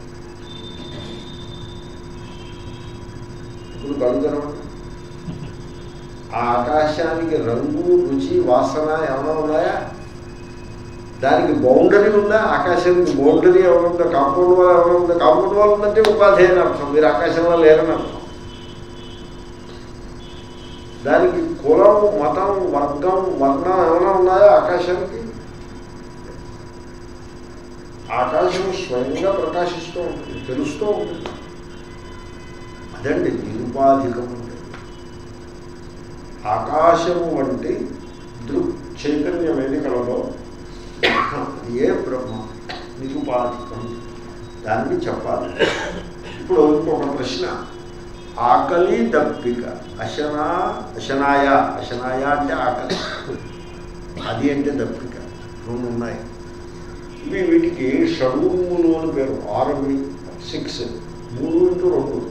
ఇప్పుడు కళ్ళు తెరవండి ఆ ఆకాశానికి రంగు రుచి వాసన ఏమైనా ఉన్నాయా దానికి బౌండరీ ఉందా ఆకాశానికి బౌండరీ ఎవరు ఉందా కాంపౌండ్ వాల్ ఎవరు ఉందా కాంపౌండ్ వాల్ ఉందంటే ఉపాధి అని అర్థం మీరు ఆకాశంలో లేరని అర్థం దానికి కులం మతం వర్గం వర్ణం ఏమైనా ఉన్నాయా ఆకాశానికి ఆకాశం స్వయంగా ప్రకాశిస్తూ ఉంటుంది తెలుస్తూ ఉంటుంది అదండి నిరుపాధికం అంటే ఆకాశము వంటి దృక్ చైతన్యం ఏది కలదో ఏ బ్రహ్మ నిరుపాధికం దాన్ని చెప్పాలి ఇప్పుడు ఇంకొక ప్రశ్న ఆకలి దప్పిక అశనా అశనాయ అశనాయ అంటే ఆకలి అది అంటే దప్పిక రెండు ఉన్నాయి ఇవి వీటికి షడూములు అని పేరు ఆరు సిక్స్ మూడు ఇంటూ రెండు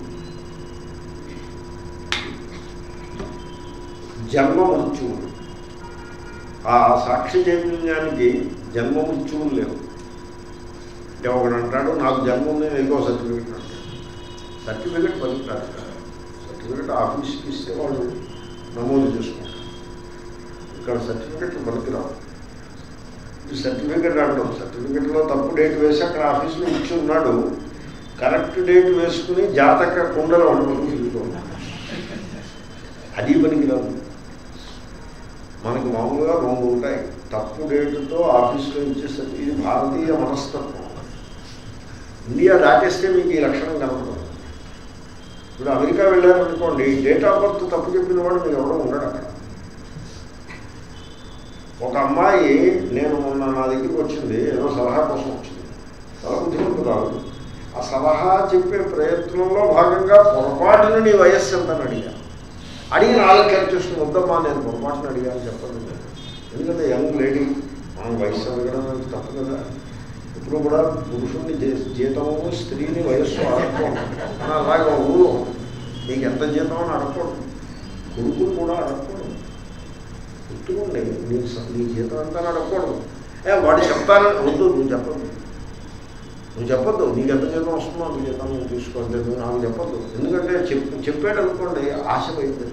జన్మ మృత్యువులు ఆ సాక్షి చైతన్యానికి జన్మ మృత్యువులు లేవు అంటే ఒకడు అంటాడు నాకు జన్మ ఉంది ఏదో సర్టిఫికెట్ అంటాడు సర్టిఫికెట్ పలుకుతారు సర్టిఫికెట్ ఆఫీస్కి ఇస్తే వాళ్ళు నమోదు చేసుకుంటారు ఇక్కడ సర్టిఫికెట్ పలికిరావు ఈ సర్టిఫికెట్ అంటాం సర్టిఫికెట్లో తప్పు డేట్ వేసి అక్కడ ఆఫీస్లో ఇచ్చి ఉన్నాడు కరెక్ట్ డేట్ వేసుకుని జాతక కుండలో వండుకుంటూ అది పనికిరాదు మనకి మామూలుగా రెండు ఉంటాయి తప్పు డేటుతో ఆఫీస్లో ఇచ్చేసరికి ఇది భారతీయ మనస్తత్వం ఇండియా దాటేస్తే మీకు ఈ లక్షణం కనపడదు ఇప్పుడు అమెరికా వెళ్ళారనుకోండి డేట్ ఆఫ్ బర్త్ తప్పు చెప్పిన వాడు మీకు ఎవడో ఉండడు అక్కడ ఒక అమ్మాయి నేను మొన్న నా దగ్గరికి వచ్చింది ఏదో సలహా కోసం వచ్చింది చాలా బుద్ధిమంతురాలు ఆ సలహా చెప్పే ప్రయత్నంలో భాగంగా పొరపాటున నీ వయస్సు ఎంత అని అడిగా అడిగి నాలుగు క్యారెక్ట్ చేసుకుని వద్దమ్మా నేను పొరపాటున అడిగాను చెప్పండి నేను. ఎందుకంటే యంగ్ లేడీ మనం వయస్సు అడగడం అనేది తప్పు కదా ఇప్పుడు కూడా పురుషుణ్ణి జీ- జీతము స్త్రీని వయస్సు అడగకూడదు అని అలాగే ఒక ఊరు ఉంది. నీకు ఎంత జీతం అని అడగకూడదు కొడుకులు కూడా అడగకూడదు గుర్తుకోండి నీ స- నీ జీతం ఎంత అని అడగకూడదు ఏ వాడు చెప్తానని వద్దు నువ్వు చెప్పద్దు నువ్వు చెప్పొద్దు నీకు ఎంత జీతం వస్తుందో అంత జీతం నువ్వు తీసుకోండి నువ్వు నాకు చెప్పొద్దు ఎందుకంటే చెప్ చెప్పాడు అనుకోండి ఆశ పోయింది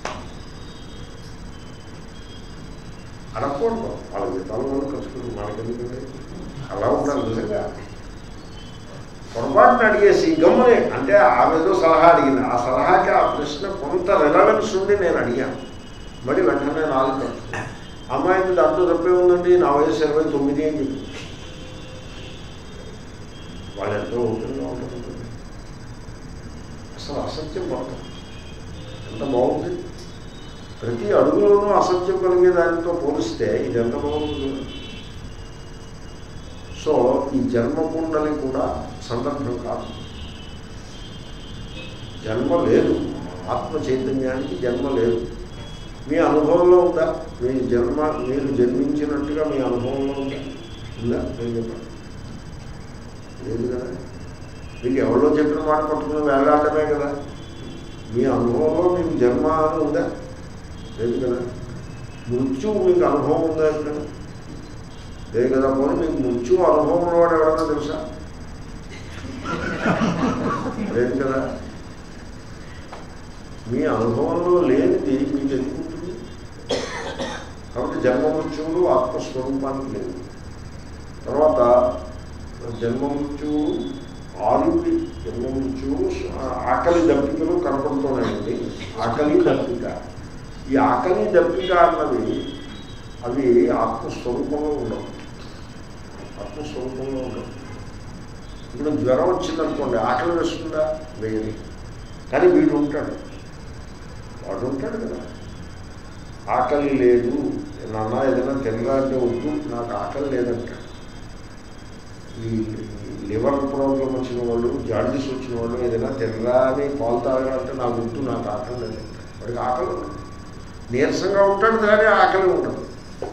అడగకూడదు వాళ్ళ జీతాలు వాళ్ళు ఖర్చుకుని మనకెందుకండి అలా ఉండాలి నిజంగా పొరపాటున అడిగేసి గమ్మునే అంటే ఆమెతో సలహా అడిగింది ఆ సలహాకి ఆ ప్రశ్న కొంత రిలవెన్స్ ఉండి నేను అడిగాను మరి వెంటనే నాలుగు ఖర్చు అమ్మాయి దాంట్లో తప్పే ఉందండి నా వయసు ఇరవై తొమ్మిది అని చెప్పింది వాళ్ళు ఎంతో ఓపెన్గా ఉంటుంది అసలు అసత్యం పడతాం ఎంత బాగుంది ప్రతి అడుగులోనూ అసత్యం కలిగే దానితో పోలిస్తే ఇది ఎంత బాగుంది సో ఈ జన్మకుండలి కూడా సందర్భం కాదు జన్మ లేదు ఆత్మ చైతన్యానికి జన్మ లేదు మీ అనుభవంలో ఉందా మీ జన్మ మీరు జన్మించినట్టుగా మీ అనుభవంలో ఉందా ఉందా నేను చెప్పండి లేదు కదా మీకు ఎవరో చెప్పిన మాట పట్టుకుని వెళ్ళాడమే కదా మీ అనుభవంలో మీకు జన్మ అని ఉందా లేదు కదా మృత్యువు మీకు అనుభవం ఉందా ఇక్కడ లేదు కదా పోనీ మీకు మృత్యువు అనుభవం ఉన్నవాడు ఎవరన్నా తెలుసా లేదు కదా మీ అనుభవంలో లేనిది మీకు ఎందుకు ఉంటుంది కాబట్టి జన్మమృత్యువులు ఆత్మస్వరూపానికి లేవు తర్వాత జన్మమృత్యువు ఆరుడి జన్మమృత్యువు ఆకలి దప్పికలు కనపడుతూనే ఉంది ఆకలి దప్పిక ఈ ఆకలి దప్పిక అన్నవి అవి ఆత్మస్వరూపంలో ఉండవు ఆత్మస్వరూపంలో ఉండవు ఇప్పుడు జ్వరం వచ్చిందనుకోండి ఆకలి వేస్తుందా వేయదు కానీ వీడు ఉంటాడు వాడు ఉంటాడు కదా ఆకలి లేదు నాన్న ఏదైనా తినగా అంటే వద్దు నాకు ఆకలి లేదంటాడు ఈ లివర్ ప్రాబ్లం వచ్చిన వాళ్ళు జాండీస్ వచ్చిన వాళ్ళు ఏదైనా తినగా అని పాలు తాగాలంటే నాకు వద్దు నాకు ఆకలి లేదంటాడు వాడికి ఆకలి ఉండదు నీరసంగా ఉంటాడు కానీ ఆకలి ఉండదు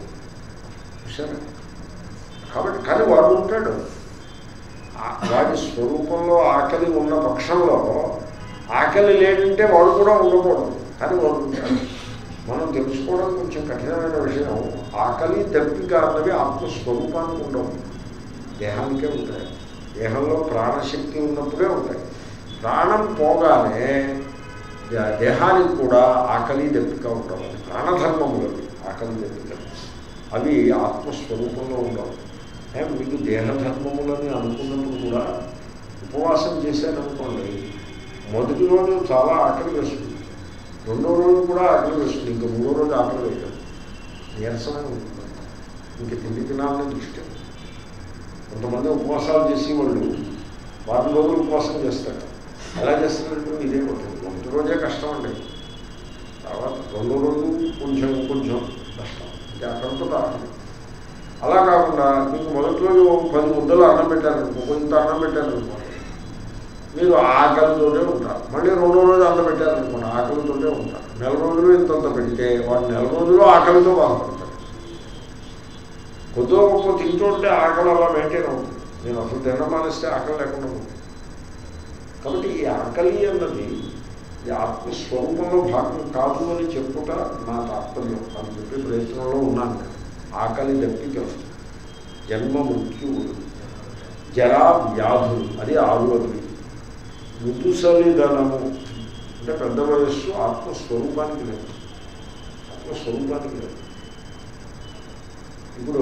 చూసారా కాబట్టి కానీ వాడు ఉంటాడు ఆ- వాడి స్వరూపంలో ఆకలి ఉన్న పక్షంలో ఆకలి లేదంటే వాడు కూడా ఉండకూడదు కానీ వాడు ఉంటాడు మనం తెలుసుకోవడం కొంచెం కఠినమైన విషయం ఆకలి దప్పిక అన్నవి ఆత్మస్వరూపానికి ఉండవు దేహానికే ఉంటాయి దేహంలో ప్రాణశక్తి ఉన్నప్పుడే ఉంటాయి ప్రాణం పోగానే దే- దేహానికి కూడా ఆకలి దప్పిక ఉండవు అది ప్రాణధర్మములు అవి ఆకలి దప్పిక అవి ఆత్మస్వరూపంలో ఉండవు ఏ, మీకు దేహధర్మములని అనుకున్నప్పుడు కూడా ఉపవాసం చేశారనుకోండి మొదటి రోజు చాలా ఆకలి వేస్తుంది రెండో రోజు కూడా ఆకలి వేస్తుంది ఇంకా మూడో రోజు ఆకలి వేయడం నీరసమే ఉంటుంది ఇంక తిండి తినాలని దృష్టి కొంతమంది ఉపవాసాలు చేసి వాళ్ళు వారం రోజులు ఉపవాసం చేస్తారు ఎలా చేస్తారంటే ఇదే కొట్టండి మొదటి రోజే కష్టం అండి తర్వాత రెండో రోజు కొంచెం కొంచెం కష్టం అంటే అక్కడితో ఆకలి అలా కాకుండా మీకు మొదటి రోజు ఒక పది ముద్దలు అన్నం పెట్టారనుకో కొంత అన్నం పెట్టారనుకోండి మీరు ఆకలితోనే ఉంటారు మళ్ళీ రెండో రోజు అన్నం పెట్టారనుకోండి ఆకలితోనే ఉంటారు నెల రోజులు ఇంతంత పెడితే వాడు నెల రోజులు ఆకలితో బాధపడతారు కొద్దిగా గొప్ప తింటుంటే ఆకలి అలా మెయింటైన్ అవుతుంది నేను అసలు తినడం మానేస్తే ఆకలి లేకుండా ఉంటుంది కాబట్టి ఈ ఆకలి అన్నది ఈ ఆత్మస్వరూపంలో భాగం కాదు అని చెప్పుట నా తాత్పర్యం అని చెప్పే ప్రయత్నంలో ఉన్నాను నేను ఆకలి దప్పికలు జన్మ మృత్యువులు జరా వ్యాధులు అది ఆరువది ముదుసలిదనము అంటే పెద్ద వయస్సు ఆత్మస్వరూపానికి లేదు ఆత్మస్వరూపానికి లేదు ఇప్పుడు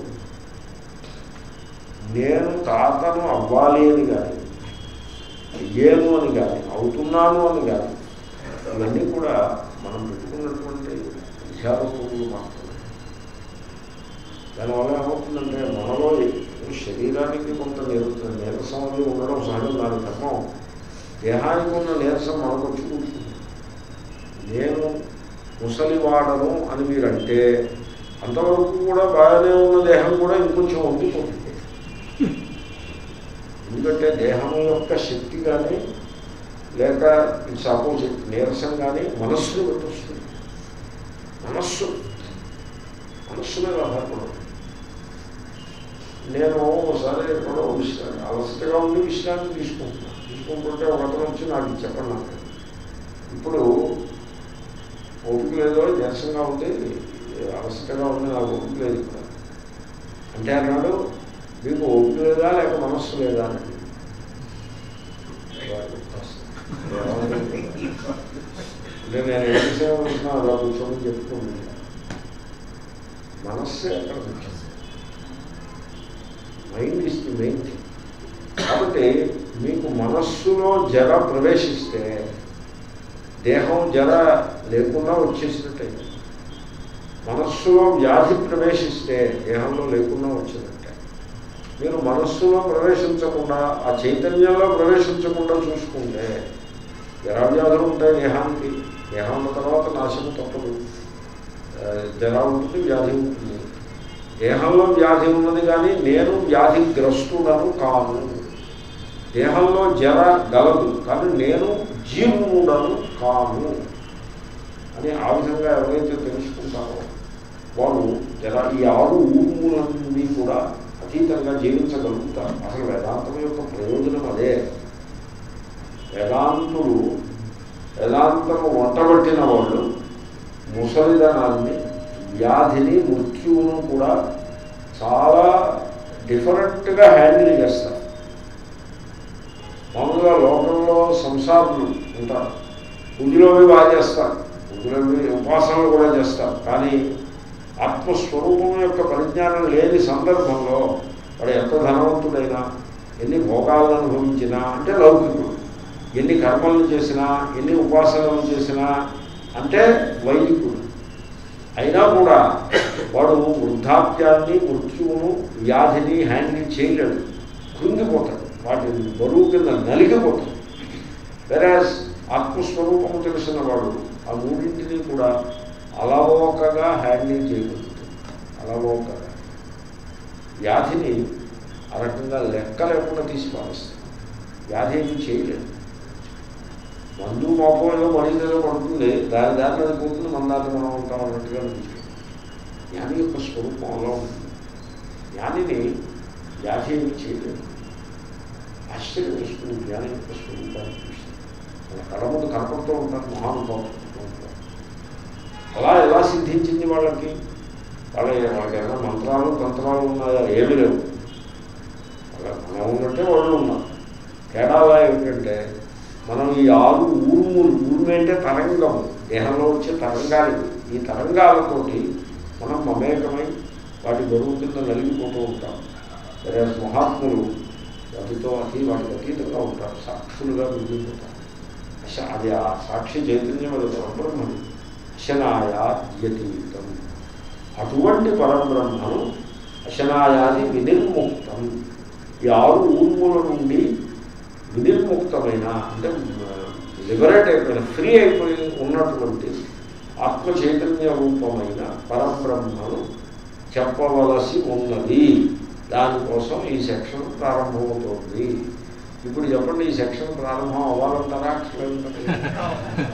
నేను తాతను అవ్వాలి అని కానీ అయ్యేను అని కానీ అవుతున్నాను అని కానీ ఇవన్నీ కూడా మనం పెట్టుకున్నటువంటి అధ్యాపకులు మాత్రమే దానివల్ల ఏమవుతుందంటే మనలో శరీరానికి కొంత నీరస నీరసం అది ఉండడం సహజం దాని ధర్మం దేహానికి ఉన్న నీరసం మనకు వచ్చి కూర్చుంది నేను ముసలివాడను అని మీరంటే అంతవరకు కూడా బాగానే ఉన్న దేహం కూడా ఇంకొంచెం వంగిపోతుంది ఎందుకంటే దేహం యొక్క శక్తి కానీ లేక ఇట్స్ ఆపోజిట్ నీరసం కానీ మనస్సును బట్టి వస్తుంది మనస్సు మనస్సు మీద ఆధారపడదు నేను ఒకసారి ఎక్కడో విశ్రాంతి అలసటగా ఉండి విశ్రాంతి తీసుకుంటున్నాను తీసుకుంటుంటే ఒక అతను వచ్చి నాకు ఇది చెప్పండి నాకు ఇప్పుడు ఓపిక లేదో నీరసంగా ఉంది అలసటగా ఉంది నాకు ఓపిక లేదు ఇక్కడ అంటే అన్నాడు మీకు ఓపిక లేదా లేక మనస్సు లేదా అని అంటే నేను ఏం చేయాలనుకున్నా అలా కూర్చొని చెప్పుకుంటున్నాను మనస్సే అక్కడ ముఖ్యం mind is the main thing కాబట్టి మీకు మనస్సులో జర ప్రవేశిస్తే దేహం జర లేకుండా వచ్చేసినట్టే మనస్సులో వ్యాధి ప్రవేశిస్తే దేహంలో లేకుండా వచ్చినట్టే మీరు మనస్సులో ప్రవేశించకుండా ఆ చైతన్యంలో ప్రవేశించకుండా చూసుకుంటే జరా వ్యాధులు ఉంటాయి దేహానికి దేహం ఉన్న తర్వాత నాశనం తప్పదు ఆ, జరా ఉంటుంది వ్యాధి ఉంటుంది దేహంలో వ్యాధి ఉన్నది కానీ నేను వ్యాధిగ్రస్తుడను కాను దేహంలో జర గలదు కానీ నేను జీవుడను కాను అని ఆ విధంగా ఎవరైతే తెలుసుకుంటారో వారు జర ఈ ఆరు ఊర్ముల నుండి కూడా అతీతంగా జీవించగలుగుతారు అసలు వేదాంతం యొక్క ప్రయోజనం అదే వేదాంతులు వేదాంతము వంటబట్టిన వాళ్ళు ముసలిదనాన్ని వ్యాధిని మృత్యువును కూడా చాలా డిఫరెంట్గా హ్యాండిల్ చేస్తారు మామూలుగా లోకంలో సంసారులు ఉంటారు పూజలో అవి బాగా చేస్తారు పూజలో అవి ఉపాసనలు కూడా చేస్తారు కానీ ఆత్మస్వరూపం యొక్క పరిజ్ఞానం లేని సందర్భంలో వాడు ఎంత ధనవంతుడైనా ఎన్ని భోగాలను అనుభవించినా అంటే లౌకికుడు ఎన్ని కర్మలను చేసినా ఎన్ని ఉపాసనలు చేసినా అంటే వైదికుడు అయినా కూడా వాడు వృద్ధాప్యాన్ని మృత్యువును వ్యాధిని హ్యాండిల్ చేయలేడు కృంగిపోతాడు వాటి బరువు కింద నలిగిపోతాడు వెరాజ్ ఆత్మస్వరూపము తెలిసిన వాడు ఆ మూడింటిని కూడా అలవోకగా హ్యాండిల్ చేయగలుగుతాడు అలవోకగా వ్యాధిని ఆ రకంగా లెక్క లేకుండా తీసి పారేస్తాడు వ్యాధి ఏమీ చేయలేదు మందు మోపం ఏదో మడిలో పడుతుంది దాని దారిలో అది పోతుంది మన దారిలో మనం ఉంటాం అన్నట్టుగా అనిపిస్తుంది జ్ఞాని యొక్క స్వరూపం అలా ఉంటుంది జ్ఞానిని వ్యాధి ఏమి చేయలేదు ఆశ్చర్యం వేస్తుంది జ్ఞాని యొక్క స్వరూపాన్ని చూస్తే మన కళ ముందు కనపడుతూ ఉంటారు మహానుభావం అలా ఎలా సిద్ధించింది వాళ్ళకి వాళ్ళ వాళ్ళకి ఏమైనా మంత్రాలు తంత్రాలు ఉన్నాయా ఏమీ లేవు అలా మనం ఉన్నట్టే వాళ్ళు ఉన్నారు తేడాలా ఏమిటంటే మనం ఈ ఆరు ఊర్ములు ఊర్మి అంటే తరంగము దేహంలో వచ్చే తరంగాలు ఇవి. ఈ తరంగాలతోటి మనం మమేకమై వాటి బరువు కింద నలిగిపోతూ ఉంటాం వేరే మహాత్ములు వాటితో అతి వాటికి అతీతంగా ఉంటారు సాక్షులుగా మిగిలిపోతారు అశ అది ఆ సాక్షి చైతన్యం అది పరబ్రహ్మది అశనాయాద్యతీతం అటువంటి పరబ్రహ్మను అశనాయాది వినిర్ముక్తం ఈ ఆరు ఊర్ముల నుండి వినిర్ముక్తమైన అంటే లిబరేట్ అయిపోయిన ఫ్రీ అయిపోయి ఉన్నటువంటి ఆత్మ చైతన్య రూపమైన పరబ్రహ్మను చెప్పవలసి ఉన్నది దానికోసం ఈ సెక్షన్ ప్రారంభమవుతోంది ఇప్పుడు చెప్పండి ఈ సెక్షన్ ప్రారంభం అవ్వాలంటారా అక్షరంటారా?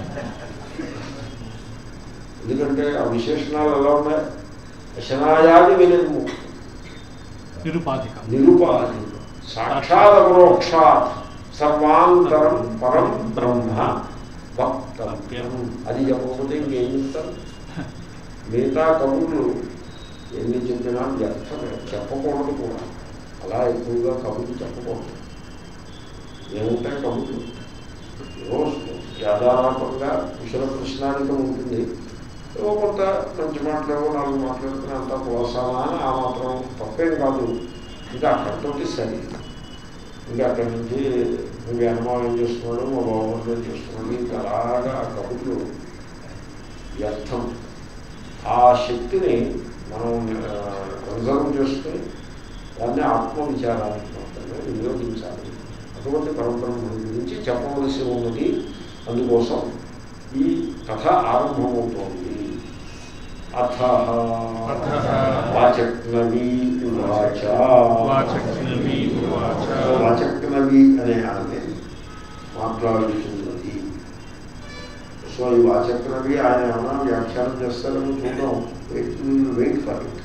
ఎందుకంటే ఆ విశేషణాలు ఎలా ఉన్నాయి శనాయాది వినిర్ముక్తం నిరుపాధిక నిరుపాధి సాక్షాత్ పరోక్షాత్ సర్వాంతరం పరం బ్రహ్మ వక్తవ్యం అది చెప్పకపోతే ఇంకేం చెప్తారు మిగతా కబుర్లు ఎన్ని చెప్పినా వ్యర్థమే చెప్పకూడదు కూడా అలా ఎక్కువగా కబుర్లు చెప్పకూడదు ఏముంటాయి కబుర్లు రోజు యాదారాపంగా కుశల ప్రశ్నానికం ఉంటుంది ఏవో కొంత మంచి మాటలేవో నాలుగు మాట్లాడుకుని అంతా ప్రోత్సాహం అని ఆ మాత్రం తప్పేం కాదు ఇంకా అక్కడితోటి సరి ఇంకా అక్కడి నుంచి మీ అనుమానం ఏం చేస్తున్నాడు మా బాబు ఏం చేస్తున్నాడు ఇంకా అలాగా ఆ కబుర్లు వ్యర్థం ఆ శక్తిని మనం కన్సర్వ్ చేసుకుని దాన్ని ఆత్మ విచారానికి మాత్రమే వినియోగించాలి అటువంటి పరబ్రహ్మ గురించి చెప్పవలసి ఉన్నది అందుకోసం ఈ కథ ఆరంభమవుతోంది అథ అథః వాచక్నవీ ఉవాచ వాచక్నవీ ఉవాచ వాచక్నవి అనే ఆమె మాట్లాడుతున్నది సో ఈ వాచక్నవి ఆయన ఏమైనా వ్యాఖ్యానం చేస్తారని చూద్దాం వెయిట్ వెయిట్ ఫర్ ఇట్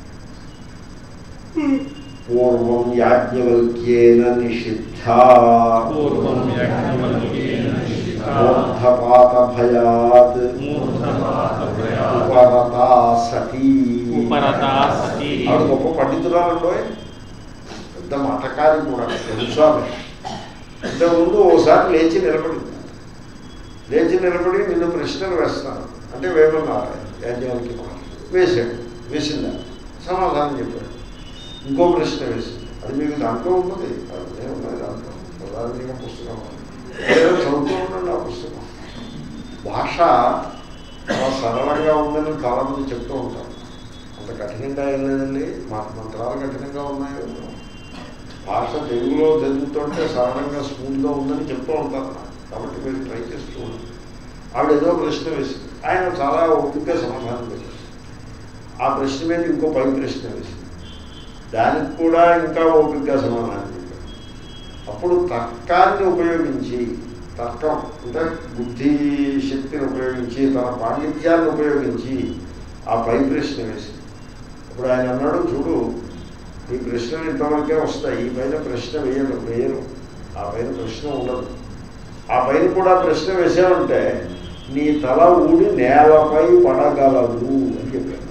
పూర్వం యాజ్ఞవల్క్యేన నిషిద్ధ పూర్వం యాజ్ఞవల్క్యేన నిషిద్ధా మూర్ధపాత భయాత్ మూర్ధపాతభయాత్ ఉపరతా సతీ ఉపరతా సతీ ఆవిడ గొప్ప పండితురాలండో పెద్ద మతకారి కూడా తెలుసు ఆమె ఇంతకుముందు ఓసారి లేచి నిలబడింది లేచి నిలబడి నిన్ను ప్రశ్నలు వేస్తాను అంటే వేమన్నారు యాజ్ఞానికి వేశాడు వేసిందా సమాధానం చెప్పాడు ఇంకో ప్రశ్న వేసింది అది మీకు దాంట్లో ఉన్నది అదే ఉన్నది దాంట్లో ఉదాహరణ పుస్తకం ఏదో చదువుతూ ఉండండి ఆ పుస్తకం భాష చాలా సరళంగా ఉందని చాలామంది చెప్తూ ఉంటారు అంత కఠినంగా ఏం లేదండి మా మంత్రాలు కఠినంగా ఉన్నాయో భాష తెలుగులో చదువుతుంటే సరళంగా స్మూత్గా ఉందని చెప్తూ ఉంటారు నాకు. కాబట్టి మీరు ట్రై చేస్తూ ఉండండి ఆవిడ ఏదో ప్రశ్న వేసింది ఆయన చాలా ఓపికగా సమాధానం పెట్టారు ఆ ప్రశ్న మీద ఇంకో పై ప్రశ్న వేసింది దానికి కూడా ఇంకా ఓపికగా సమాధానం చెప్పారు అప్పుడు తర్కాన్ని ఉపయోగించి తర్కం అంటే బుద్ధి శక్తిని ఉపయోగించి తన పాండిత్యాన్ని ఉపయోగించి ఆ పై ప్రశ్న వేసింది అప్పుడు ఆయన అన్నాడు చూడు ఈ ప్రశ్నలు ఇంతవరకే వస్తాయి ఈ పైన ప్రశ్న వేయరు వేయరు ఆ పైన ప్రశ్న ఉండదు ఆ పైన కూడా ప్రశ్న వేసామంటే నీ తల ఊడి నేలపై పడగలదు అని చెప్పాడు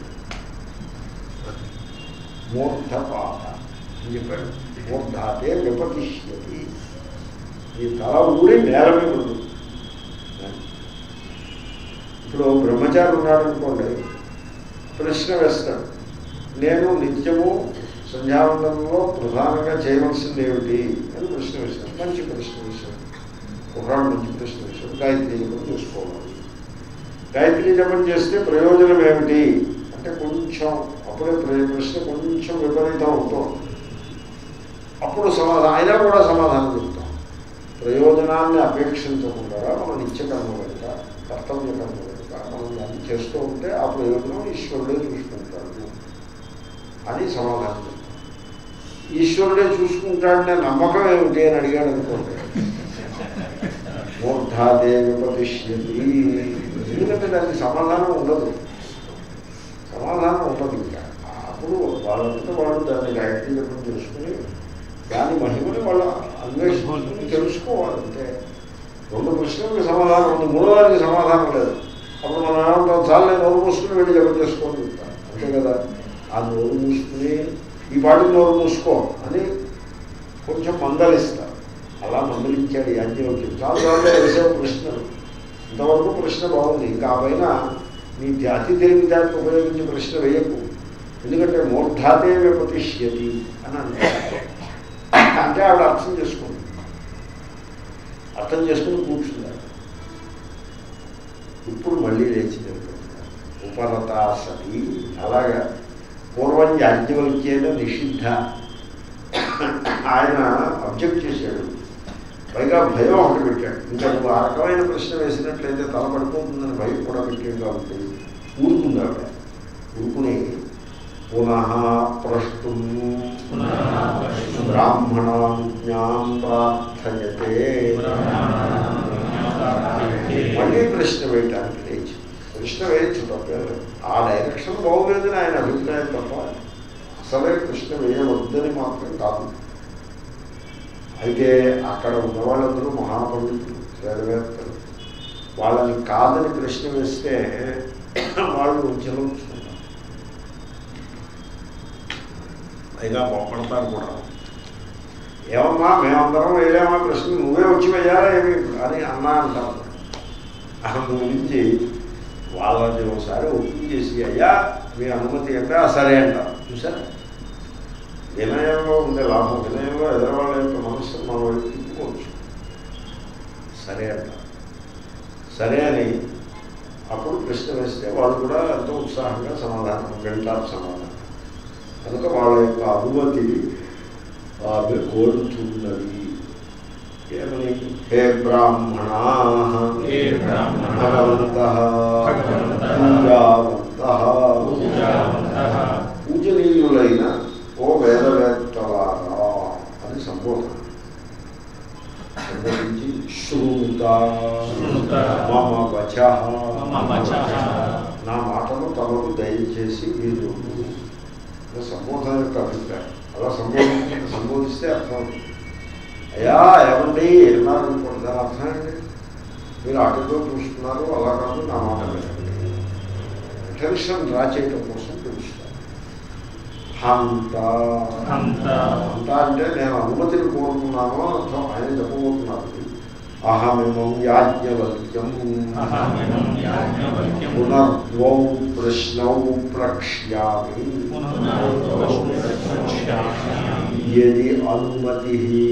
మూర్ధపాత అని చెప్పాడు మూర్ధాతే విపతిష్యతి నీ తల ఊడి నేల మీద ఉంటుంది ఇప్పుడు బ్రహ్మచారి ఉన్నాడు అనుకోండి ప్రశ్న వేస్తాడు నేను నిత్యము సంధ్యావందనంలో ప్రధానంగా చేయవలసింది ఏమిటి అని ప్రశ్న వేశాను మంచి ప్రశ్న వేశాను కుర్రాడు మంచి ప్రశ్న వేశాడు గాయత్రి జపం చేసుకోవాలి గాయత్రి జపం చేస్తే ప్రయోజనం ఏమిటి అంటే కొంచెం అప్పుడే ప్ర- ప్రశ్న కొంచెం విపరీతం అవుతుంది అప్పుడు సమాధానం అయినా కూడా సమాధానం చెప్తాం ప్రయోజనాన్ని అపేక్షించకుండా మన నిత్యకర్మ వెనుక కర్తవ్య కర్మ వెనుక మనం దాన్ని చేస్తూ ఉంటే ఆ ప్రయోజనం ఈశ్వరుడే చూసుకుంటాడు అని సమాధానం చెప్తాం ఈశ్వరుడే చూసుకుంటాడనే నమ్మకం ఏమిటి అని అడిగాడు అనుకోండి మూర్ధాదే విపతిష్యతి ఎందుకంటే దానికి సమాధానం ఉండదు సమాధానం ఉండదు ఇంకా అప్పుడు వాళ్ళంతా వాళ్ళు దాన్ని గాయత్రి జపం చేసుకుని దాని మహిమని వాళ్ళు అన్వేషించుకుని తెలుసుకోవాలి అంతే రెండు ప్రశ్నలకు సమాధానం ఉంది మూడో దానికి సమాధానం లేదు అప్పుడు మనం ఏమంటాం చాలా నేను నోరు మూసుకుని వెళ్ళి జపం చేసుకొని ఉంటాం అంతే కదా ఆ నోరు మూసుకుని ఈ పాటికి నోరు మూసుకో అని కొంచెం మందలిస్తారు అలా మందలించాడు ఈ ఆంజనేయుడికి చాలా చాలా వేసే ప్రశ్నలు ఇంతవరకు ప్రశ్న బాగుంది ఇంకా ఆ పైన నీ అతి తెలివితేటలు ఉపయోగించి ప్రశ్న వేయకు ఎందుకంటే మూర్ధాతే విపతిష్యతి అని అంటారు అంటే ఆవిడ అర్థం చేసుకుంది అర్థం చేసుకుని కూర్చున్నారు ఇప్పుడు మళ్ళీ లేచి నిలబడుతున్నారు ఉపరతా సతి అలాగా పూర్వం యాజ్ఞవల్క్యేన నిషిద్ధ ఆయన అబ్జెక్ట్ చేశాడు పైగా భయం ఒకటి పెట్టాడు ఇంకా నువ్వు ఆ రకమైన ప్రశ్న వేసినట్లయితే తల పడిపోతుందని భయం కూడా పెట్టాడు కాబట్టి ఊరుకుంది ఆవిడ ఊరుకుని పునః ప్రష్టుం బ్రాహ్మణాజ్ఞాం ప్రార్థయతే మళ్ళీ ప్రశ్న వేయటానికి లేచి ప్రశ్న వేయచ్చు తప్పలేదు ఆ డైరెక్షన్ బాగోలేదని ఆయన అభిప్రాయం తప్ప అసలే ప్రశ్న వేయవద్దని మాత్రం కాదు అయితే అక్కడ ఉన్న వాళ్ళందరూ మహాపండితులు వేదవేత్తలు వాళ్ళని కాదని ప్రశ్న వేస్తే వాళ్ళు చెలవుచుకుంటారు పైగా పొప్పడతారు కూడా ఏమమ్మా మేమందరం వెళ్ళామా ప్రశ్న నువ్వే వచ్చి వేయాలా ఏమి అని అన్నా అంటారు అందు గురించి వాళ్ళని ఒకసారి ఒప్పించేసి చేసి అయ్యా మీ అనుమతి అంటే "ఆ, సరే అంటారు చూసారా వినయంలో ఉండే లాభం వినయంలో ఎదరవాళ్ళ యొక్క మనస్సు మనం వైపు తిప్పుకోవచ్చు సరే అంటారు సరే అని అప్పుడు ప్రశ్న వేస్తే వాళ్ళు కూడా ఎంతో ఉత్సాహంగా సమాధానం వింటారు సమాధానం కనుక వాళ్ళ యొక్క అనుమతి ఆమె కోరుతున్నది ఏమని హే బ్రాహ్మణా హే బ్రాహ్మణా, భగవంత భగవంతః, పూజావంత పూజావంతః, పూజనీయులైన ఓ వేదవేత్తలారా అని సంబోధన సంబోధించి శ్రూత శృణుత మమ వచ మమ వచః నా మాటను తమకు దయచేసి మీరు ఇది సంబోధన యొక్క అభిప్రాయం అలా సంబోధి సంబోధిస్తే అర్థం అయ్యా ఏమండి అన్నారనుకోండి దాని అర్థం ఏంటి మీరు అటుతో చూస్తున్నారు అలా కాదు నా మాట వినండి అటెన్షన్ డ్రా చేయడం కోసం పిలుస్తారు హంత హంత హంత అంటే నేను అనుమతిని కోరుకున్నాను అని అర్థం ఆయన చెప్పబోతున్నారు అహమిమం యాజ్ఞవల్క్యం అహమిమం యాజ్ఞవల్క్యం పునర్ద్వౌ ప్రశ్నౌ ప్రక్ష్యామి పునరుద్వష్యామి యది అనుమతి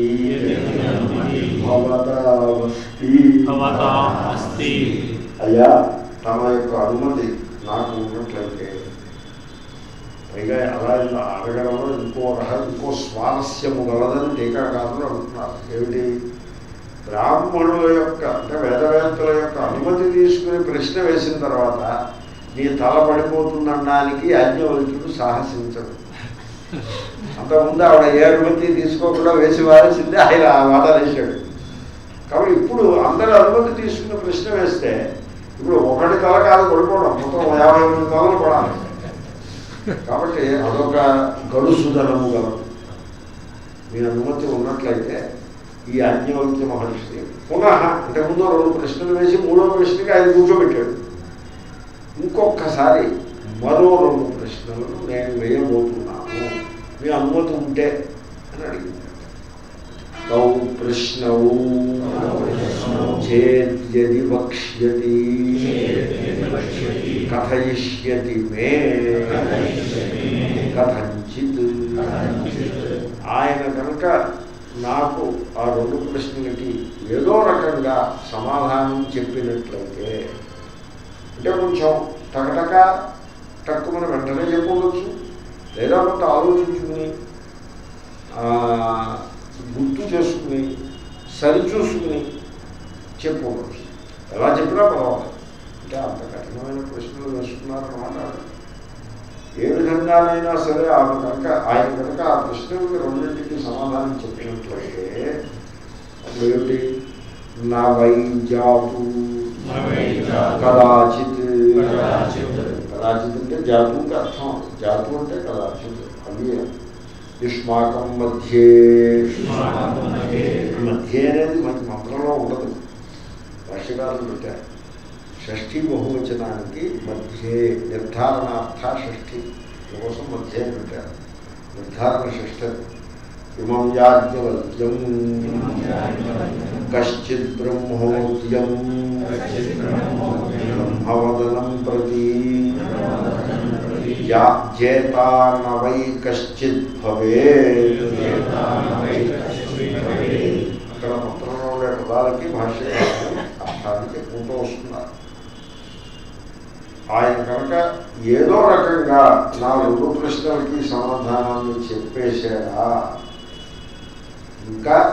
భవతావస్తి భవతా అస్తి అయ్యా తమ యొక్క అనుమతి నాకు ఉన్నట్లయితే పైగా అలా ఇలా అడగడంలో ఇంకో రహ ఇంకో స్వారస్యము గలదని టీకాకారులు అంటున్నారు ఏమిటి బ్రాహ్మణుల యొక్క అంటే వేదవేత్తల యొక్క అనుమతి తీసుకుని ప్రశ్న వేసిన తర్వాత నీ తల పడిపోతుందనడానికి యాజ్ఞవల్క్యుడు సాహసించడు అంతకుముందు ఆవిడ ఏ అనుమతి తీసుకోకుండా వేసి వారేసింది ఆయన ఆ మాట వేసాడు కాబట్టి ఇప్పుడు అందరు అనుమతి తీసుకుని ప్రశ్న వేస్తే ఇప్పుడు ఒకటి తల కాదు పడిపోవడం మొత్తం యాభై ఎనిమిది తలలు పడాలి కాబట్టి అదొక గడుసుదనము గలదు మీ అనుమతి ఉన్నట్లయితే ఈ యాజ్ఞవల్క్య మహర్షి పునః ఇంతకుముందు రెండు ప్రశ్నలు వేసి మూడో ప్రశ్నకి ఆయన కూర్చోబెట్టాడు ఇంకొకసారి మరో రెండు ప్రశ్నలను నేను వేయబోతున్నాను మీ అనుమతి ఉంటే అని అడిగింది తౌ ప్రశ్నౌ చేద్యది వక్ష్యతి కథయిష్యతి మే కథంచిత్ ఆయన కనుక నాకు ఆ రెండు ప్రశ్నలకి ఏదో రకంగా సమాధానం చెప్పినట్లయితే అంటే కొంచెం టకటక టక్కుమని వెంటనే చెప్పవచ్చు లేదా కొంత ఆలోచించుకుని ఆ, గుర్తు చేసుకుని సరిచూసుకుని చెప్పుకోవచ్చు ఎలా చెప్పినా పర్వాలేదు అంటే అంత కఠినమైన ప్రశ్నలు వేసుకున్నారన్నమాట ఏ విధంగానైనా సరే ఆమె కనుక ఆయన కనుక ఆ ప్రశ్నలకి రెండింటికి సమాధానం చెప్పినట్లయితే అప్పుడు ఏమిటి నా వైజాతు నా వైజాతు కదాచిత్ కదాచిత్ కదాచిత్ అంటే జాతుకి అర్థం జాతు అంటే కదాచిత్ అవి యుష్మాకం మధ్యే యుష్మాకం మధ్యే మధ్య అనేది మనకి మంత్రంలో ఉండదు భాష్యకారులు పెట్టారు షష్ఠీ బహువచనానికి మధ్యే నిర్ధారణార్థ షష్ఠి అందుకోసం మధ్య అని పెట్టారు నిర్ధారణ షష్ఠి ఇమం యాజ్ఞవల్క్యం కశ్చిత్ బ్రహ్మోద్యం బ్రహ్మవదనం ప్రతి యాజ్యేతాన వై కశ్చిత్ భవేత్ అక్కడ మంత్రంలో ఉండే పదాలకి భాష్య అర్థాన్ని చెప్పుకుంటూ వస్తున్నారు ఆయన కనుక ఏదో రకంగా నా రెండు ప్రశ్నలకి సమాధానాన్ని చెప్పేశాడా ఇంకా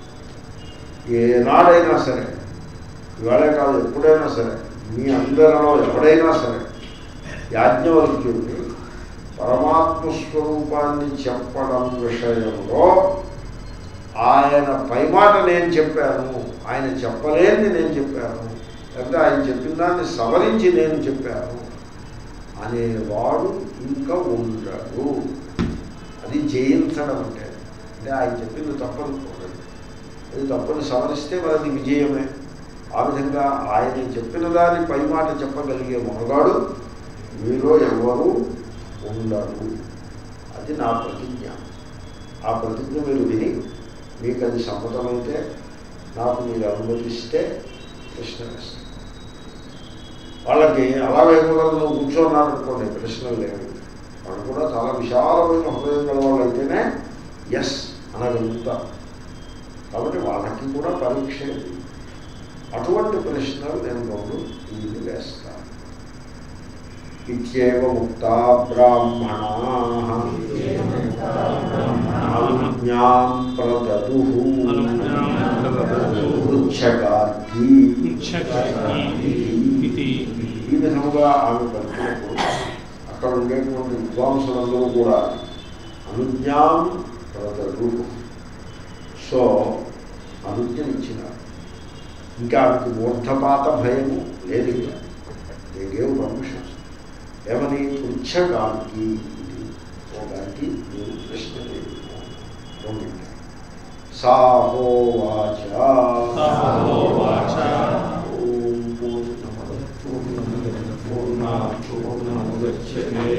ఏనాడైనా సరే ఇవాళే కాదు ఎప్పుడైనా సరే మీ అందరిలో ఎవడైనా సరే యాజ్ఞవల్క్యుడిని పరమాత్మ స్వరూపాన్ని చెప్పడం విషయంలో ఆయన పైమాట నేను చెప్పాను ఆయన చెప్పలేని నేను చెప్పాను లేకపోతే ఆయన చెప్పిన దాన్ని సవరించి నేను చెప్పాను అనేవాడు ఇంకా ఉండడు అది జయించడం అంటే అంటే ఆయన చెప్పింది తప్పనుకోలేదు అది తప్పని సవరిస్తే మరి అది విజయమే ఆ విధంగా ఆయన చెప్పిన దాని పైమాట చెప్పగలిగే మొనగాడు మీలో ఎవరు ఉండరు అది నా ప్రతిజ్ఞ ఆ ప్రతిజ్ఞ మీరు విని మీకు అది సమ్మతమైతే నాకు మీరు అనుమతిస్తే ప్రశ్న వేస్తాను వాళ్ళకి అలా వేయకూడదు నువ్వు కూర్చోన్నారనుకోండి ప్రశ్నలు లేవు వాళ్ళు కూడా చాలా విశాలమైన హృదయం గల వాళ్ళు అయితేనే ఎస్ అనగలుగుతారు కాబట్టి వాళ్ళకి కూడా పరీక్ష ఇది. అటువంటి ప్రశ్నలు నేను రెండు ఇవి వేస్తాను ఇత్యేవ ముక్త బ్రాహ్మణా అనుజ్ఞాం ప్రదదు పృచ్ఛగార్గి ఇది ఈ విధముగా ఆమె పలికినప్పుడు అక్కడ ఉండేటువంటి విద్వాంసులందరూ కూడా అనుజ్ఞాం ప్రదదు సో అనుజ్ఞ ఇచ్చినారు ఇంకా ఆమెకు మూర్ధపాత భయము లేదు ఇంకా దేగేవ్ పర్మిషన్ ఏమని పృచ్ఛగానికి ఇది ఒకటి మీరు ప్రశ్న లేదు రెండింటి సాహోవాచ సాహోవాచ. ఓం పూర్ణమద పూర్ణమిదం పూర్ణాత్ పూర్ణముదచ్యతే